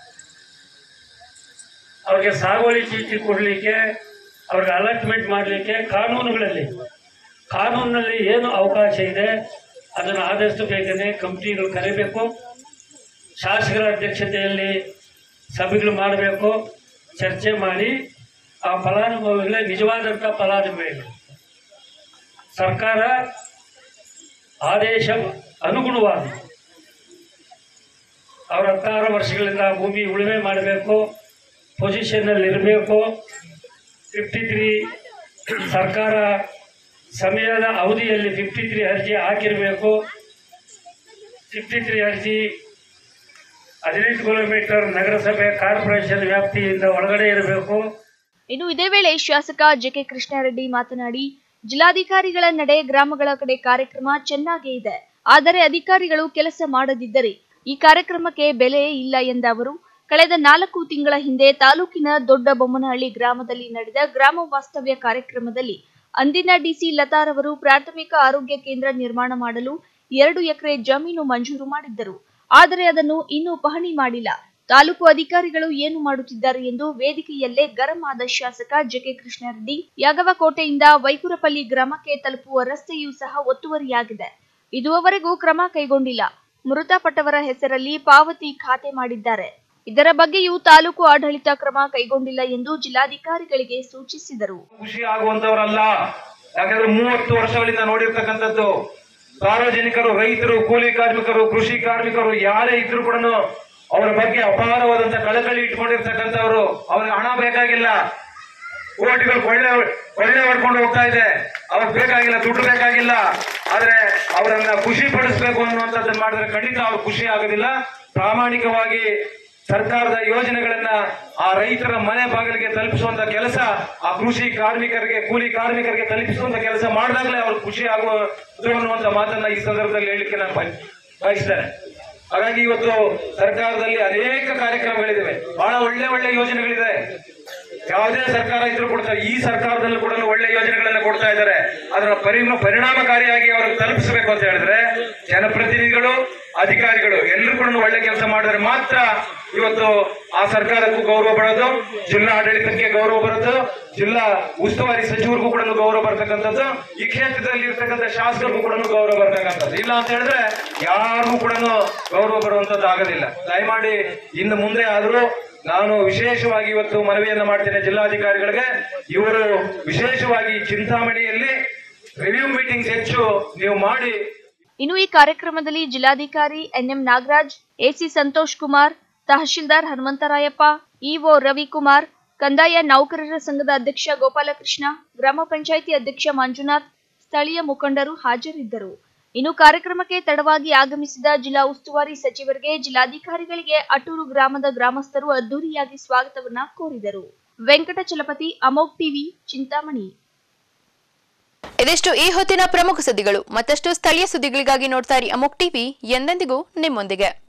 S20: ಅವ್ರಿಗೆ ಸಾಗುವಳಿ ಚೀಟಿ ಕೊಡಲಿಕ್ಕೆ ಅವ್ರಿಗೆ ಅಲಾಟ್ಮೆಂಟ್ ಮಾಡಲಿಕ್ಕೆ ಕಾನೂನುಗಳಲ್ಲಿ ಕಾನೂನಿನಲ್ಲಿ ಏನು ಅವಕಾಶ ಇದೆ ಅದನ್ನು ಆದಷ್ಟು ಬೇಗನೆ ಕಂಪ್ನಿಗಳು ಕರಿಬೇಕು ಶಾಸಕರ ಅಧ್ಯಕ್ಷತೆಯಲ್ಲಿ ಸಭೆಗಳು ಮಾಡಬೇಕು ಚರ್ಚೆ ಮಾಡಿ ಆ ಫಲಾನುಭವಿಗಳೇ ನಿಜವಾದಂಥ ಫಲಾನುಭವಿಗಳು ಸರ್ಕಾರ ಆದೇಶ ಅನುಗುಣವಾಗಿ ಅವರ ಹತ್ತಾರು ವರ್ಷಗಳಿಂದ ಭೂಮಿ ಉಳುಮೆ ಮಾಡಬೇಕು ಪೊಸಿಷನ್ನಲ್ಲಿ ಇರಬೇಕು ಫಿಫ್ಟಿ ತ್ರೀ ಸರ್ಕಾರ ಸಮಯದ ಅವಧಿಯಲ್ಲಿ ಫಿಫ್ಟಿ ತ್ರೀ ಅರ್ಜಿ ಹಾಕಿರಬೇಕು ಫಿಫ್ಟಿ ತ್ರೀ ಅರ್ಜಿ ಹದಿನೆಂಟು ಕಿಲೋಮೀಟರ್ ನಗರಸಭೆ ಕಾರ್ಪೊರೇಷನ್ ವ್ಯಾಪ್ತಿಯಿಂದ ಒಳಗಡೆ ಇರಬೇಕು
S12: ಇನ್ನು ಇದೇ ವೇಳೆ ಶಾಸಕ ಜೆಕೆ ಕೃಷ್ಣಾರೆಡ್ಡಿ ಮಾತನಾಡಿ ಜಿಲ್ಲಾಧಿಕಾರಿಗಳ ನಡೆ ಗ್ರಾಮಗಳ ಕಡೆ ಕಾರ್ಯಕ್ರಮ ಚೆನ್ನಾಗೇ ಇದೆ ಆದರೆ ಅಧಿಕಾರಿಗಳು ಕೆಲಸ ಮಾಡದಿದ್ದರೆ ಈ ಕಾರ್ಯಕ್ರಮಕ್ಕೆ ಬೆಲೆ ಇಲ್ಲ ಎಂದ ಅವರು ಕಳೆದ ನಾಲ್ಕು ತಿಂಗಳ ಹಿಂದೆ ತಾಲೂಕಿನ ದೊಡ್ಡ ಬೊಮ್ಮನಹಳ್ಳಿ ಗ್ರಾಮದಲ್ಲಿ ನಡೆದ ಗ್ರಾಮ ವಾಸ್ತವ್ಯ ಕಾರ್ಯಕ್ರಮದಲ್ಲಿ ಅಂದಿನ ಡಿಸಿ ಲತಾರವರು ಪ್ರಾಥಮಿಕ ಆರೋಗ್ಯ ಕೇಂದ್ರ ನಿರ್ಮಾಣ ಮಾಡಲು ಎರಡು ಎಕರೆ ಜಮೀನು ಮಂಜೂರು ಮಾಡಿದ್ದರು ಆದರೆ ಅದನ್ನು ಇನ್ನೂ ಪಹಣಿ ಮಾಡಿಲ್ಲ ತಾಲೂಕು ಅಧಿಕಾರಿಗಳು ಏನು ಮಾಡುತ್ತಿದ್ದಾರೆ ಎಂದು ವೇದಿಕೆಯಲ್ಲೇ ಗರಂ ಆದ ಶಾಸಕ ಜೆಕೆ ಕೃಷ್ಣಾರೆಡ್ಡಿ ಯಾಗವಕೋಟೆಯಿಂದ ವೈಕುರಪಲ್ಲಿ ಗ್ರಾಮಕ್ಕೆ ತಲುಪುವ ರಸ್ತೆಯೂ ಸಹ ಒತ್ತುವರಿಯಾಗಿದೆ ಇದುವರೆಗೂ ಕ್ರಮ ಕೈಗೊಂಡಿಲ್ಲ ಮೃತಪಟ್ಟವರ ಹೆಸರಲ್ಲಿ ಪಾವತಿ ಖಾತೆ ಮಾಡಿದ್ದಾರೆ ಇದರ ಬಗ್ಗೆಯೂ ತಾಲೂಕು ಆಡಳಿತ ಕ್ರಮ ಕೈಗೊಂಡಿಲ್ಲ ಎಂದು ಜಿಲ್ಲಾಧಿಕಾರಿಗಳಿಗೆ ಸೂಚಿಸಿದರು
S18: ಖುಷಿ ಆಗುವಂತವರಲ್ಲ ಯಾಕಂದ್ರೆ ಮೂವತ್ತು ವರ್ಷಗಳಿಂದ ನೋಡಿರ್ತಕ್ಕಂಥದ್ದು ಸಾರ್ವಜನಿಕರು ರೈತರು ಕೂಲಿ ಕಾರ್ಮಿಕರು ಕೃಷಿ ಕಾರ್ಮಿಕರು ಯಾರೇ ಇದ್ರು ಕೂಡ ಅವರ ಬಗ್ಗೆ ಅಪಾರವಾದಂತ ಕಳಕಳಿ ಇಟ್ಕೊಂಡಿರ್ತಕ್ಕಂಥವ್ರು ಅವ್ರಿಗೆ ಹಣ ಬೇಕಾಗಿಲ್ಲ ಓಟಿಗಳು ಕೊಳ್ಳೆ ಕೊಳ್ಳೆ ಹೊಡ್ಕೊಂಡು ಹೋಗ್ತಾ ಇದೆ ಅವ್ರಿಗೆ ಬೇಕಾಗಿಲ್ಲ ದುಡ್ಡು ಬೇಕಾಗಿಲ್ಲ ಆದ್ರೆ ಅವರನ್ನ ಖುಷಿ ಪಡಿಸ್ಬೇಕು ಅನ್ನುವಂಥದ್ದನ್ನ ಮಾಡಿದ್ರೆ ಖಂಡಿತ ಅವ್ರು ಖುಷಿ ಆಗೋದಿಲ್ಲ ಪ್ರಾಮಾಣಿಕವಾಗಿ ಸರ್ಕಾರದ ಯೋಜನೆಗಳನ್ನ ಆ ರೈತರ ಮನೆ ಬಾಗಿಲಿಗೆ ತಲುಪಿಸುವಂತ ಕೆಲಸ ಆ ಕೃಷಿ ಕಾರ್ಮಿಕರಿಗೆ ಕೂಲಿ ಕಾರ್ಮಿಕರಿಗೆ ತಲುಪಿಸುವಂತ ಕೆಲಸ ಮಾಡಿದಾಗಲೇ ಅವ್ರು ಖುಷಿ ಆಗುವ ಅನ್ನುವಂತ ಮಾತನ್ನ ಈ ಸಂದರ್ಭದಲ್ಲಿ ಹೇಳಲಿಕ್ಕೆ ನಾನು ಬಯ- ಬಯಸ್ತೇನೆ ಹಾಗಾಗಿ ಇವತ್ತು ಸರ್ಕಾರದಲ್ಲಿ ಅನೇಕ ಕಾರ್ಯಕ್ರಮಗಳಿವೆ ಬಹಳ ಒಳ್ಳೆ ಒಳ್ಳೆ ಯೋಜನೆಗಳಿದೆ ಯಾವುದೇ ಸರ್ಕಾರ ಇದ್ರೂ ಕೊಡ್ತಾರೆ ಈ ಸರ್ಕಾರದಲ್ಲೂ ಕೂಡ ಒಳ್ಳೆ ಯೋಜನೆಗಳನ್ನ ಕೊಡ್ತಾ ಇದ್ದಾರೆ ಅದರ ಪರಿಮ ಪರಿಣಾಮಕಾರಿಯಾಗಿ ಅವ್ರಿಗೆ ತಲುಪಿಸಬೇಕು ಅಂತ ಹೇಳಿದ್ರೆ ಜನಪ್ರತಿನಿಧಿಗಳು ಅಧಿಕಾರಿಗಳು ಎಲ್ಲರೂ ಕೂಡ ಒಳ್ಳೆ ಕೆಲಸ ಮಾಡಿದ್ರೆ ಮಾತ್ರ ಇವತ್ತು ಆ ಸರ್ಕಾರಕ್ಕೂ ಗೌರವ ಬರೋದು ಜಿಲ್ಲಾ ಆಡಳಿತಕ್ಕೆ ಗೌರವ ಬರೋದು ಜಿಲ್ಲಾ ಉಸ್ತುವಾರಿ ಸಚಿವರಿಗೂ ಕೂಡ ಗೌರವ ಬರ್ತಕ್ಕಂಥದ್ದು ಈ ಕ್ಷೇತ್ರದಲ್ಲಿ ಇರ್ತಕ್ಕಂಥ ಶಾಸಕರಿಗೂ ಕೂಡ ಗೌರವ ಬರ್ತಕ್ಕಂಥದ್ದು ಇಲ್ಲ ಅಂತ ಹೇಳಿದ್ರೆ ಯಾರಿಗೂ ಕೂಡ ಗೌರವ ಬರುವಂತದ್ದು ಆಗೋದಿಲ್ಲ ದಯಮಾಡಿ ಇನ್ನು ಮುಂದೆ ಆದರೂ ನಾನು ವಿಶೇಷವಾಗಿ ಇವತ್ತು ಮನವಿಯನ್ನ ಮಾಡ್ತೇನೆ ಜಿಲ್ಲಾಧಿಕಾರಿಗಳಿಗೆ ಇವರು ವಿಶೇಷವಾಗಿ ಚಿಂತಾಮಣಿಯಲ್ಲಿ ರಿವ್ಯೂ ಮೀಟಿಂಗ್ಸ್ ಹೆಚ್ಚು ನೀವು ಮಾಡಿ
S12: ಇನ್ನು ಈ ಕಾರ್ಯಕ್ರಮದಲ್ಲಿ ಜಿಲ್ಲಾಧಿಕಾರಿ NM Nagaraj AC Santosh Kumar tahsildar Hanumantharayappa EO Ravikumar ಕಂದಾಯ ನೌಕರರ ಸಂಘದ ಅಧ್ಯಕ್ಷ ಗೋಪಾಲಕೃಷ್ಣ ಗ್ರಾಮ ಪಂಚಾಯಿತಿ ಅಧ್ಯಕ್ಷ ಮಂಜುನಾಥ್ ಸ್ಥಳೀಯ ಮುಖಂಡರು ಹಾಜರಿದ್ದರು ಇನ್ನು ಕಾರ್ಯಕ್ರಮಕ್ಕೆ ತಡವಾಗಿ ಆಗಮಿಸಿದ ಜಿಲ್ಲಾ ಉಸ್ತುವಾರಿ ಸಚಿವರಿಗೆ ಜಿಲ್ಲಾಧಿಕಾರಿಗಳಿಗೆ ಅಟೂರು ಗ್ರಾಮದ ಗ್ರಾಮಸ್ಥರು ಅದ್ದೂರಿಯಾಗಿ ಸ್ವಾಗತವನ್ನ ಕೋರಿದರು ವೆಂಕಟಚಲಪತಿ ಅಮೋಕ್ ಟಿವಿ ಚಿಂತಾಮಣಿ
S1: ಇದಿಷ್ಟು ಈ ಹೊತ್ತಿನ ಪ್ರಮುಖ ಸುದ್ದಿಗಳು ಮತ್ತಷ್ಟು ಸ್ಥಳೀಯ ಸುದ್ದಿಗಳಿಗಾಗಿ ನೋಡ್ತಾ ಇರಿ ಅಮೋಕ್ ಟಿವಿ ಎಂದೆಂದಿಗೂ ನಿಮ್ಮೊಂದಿಗೆ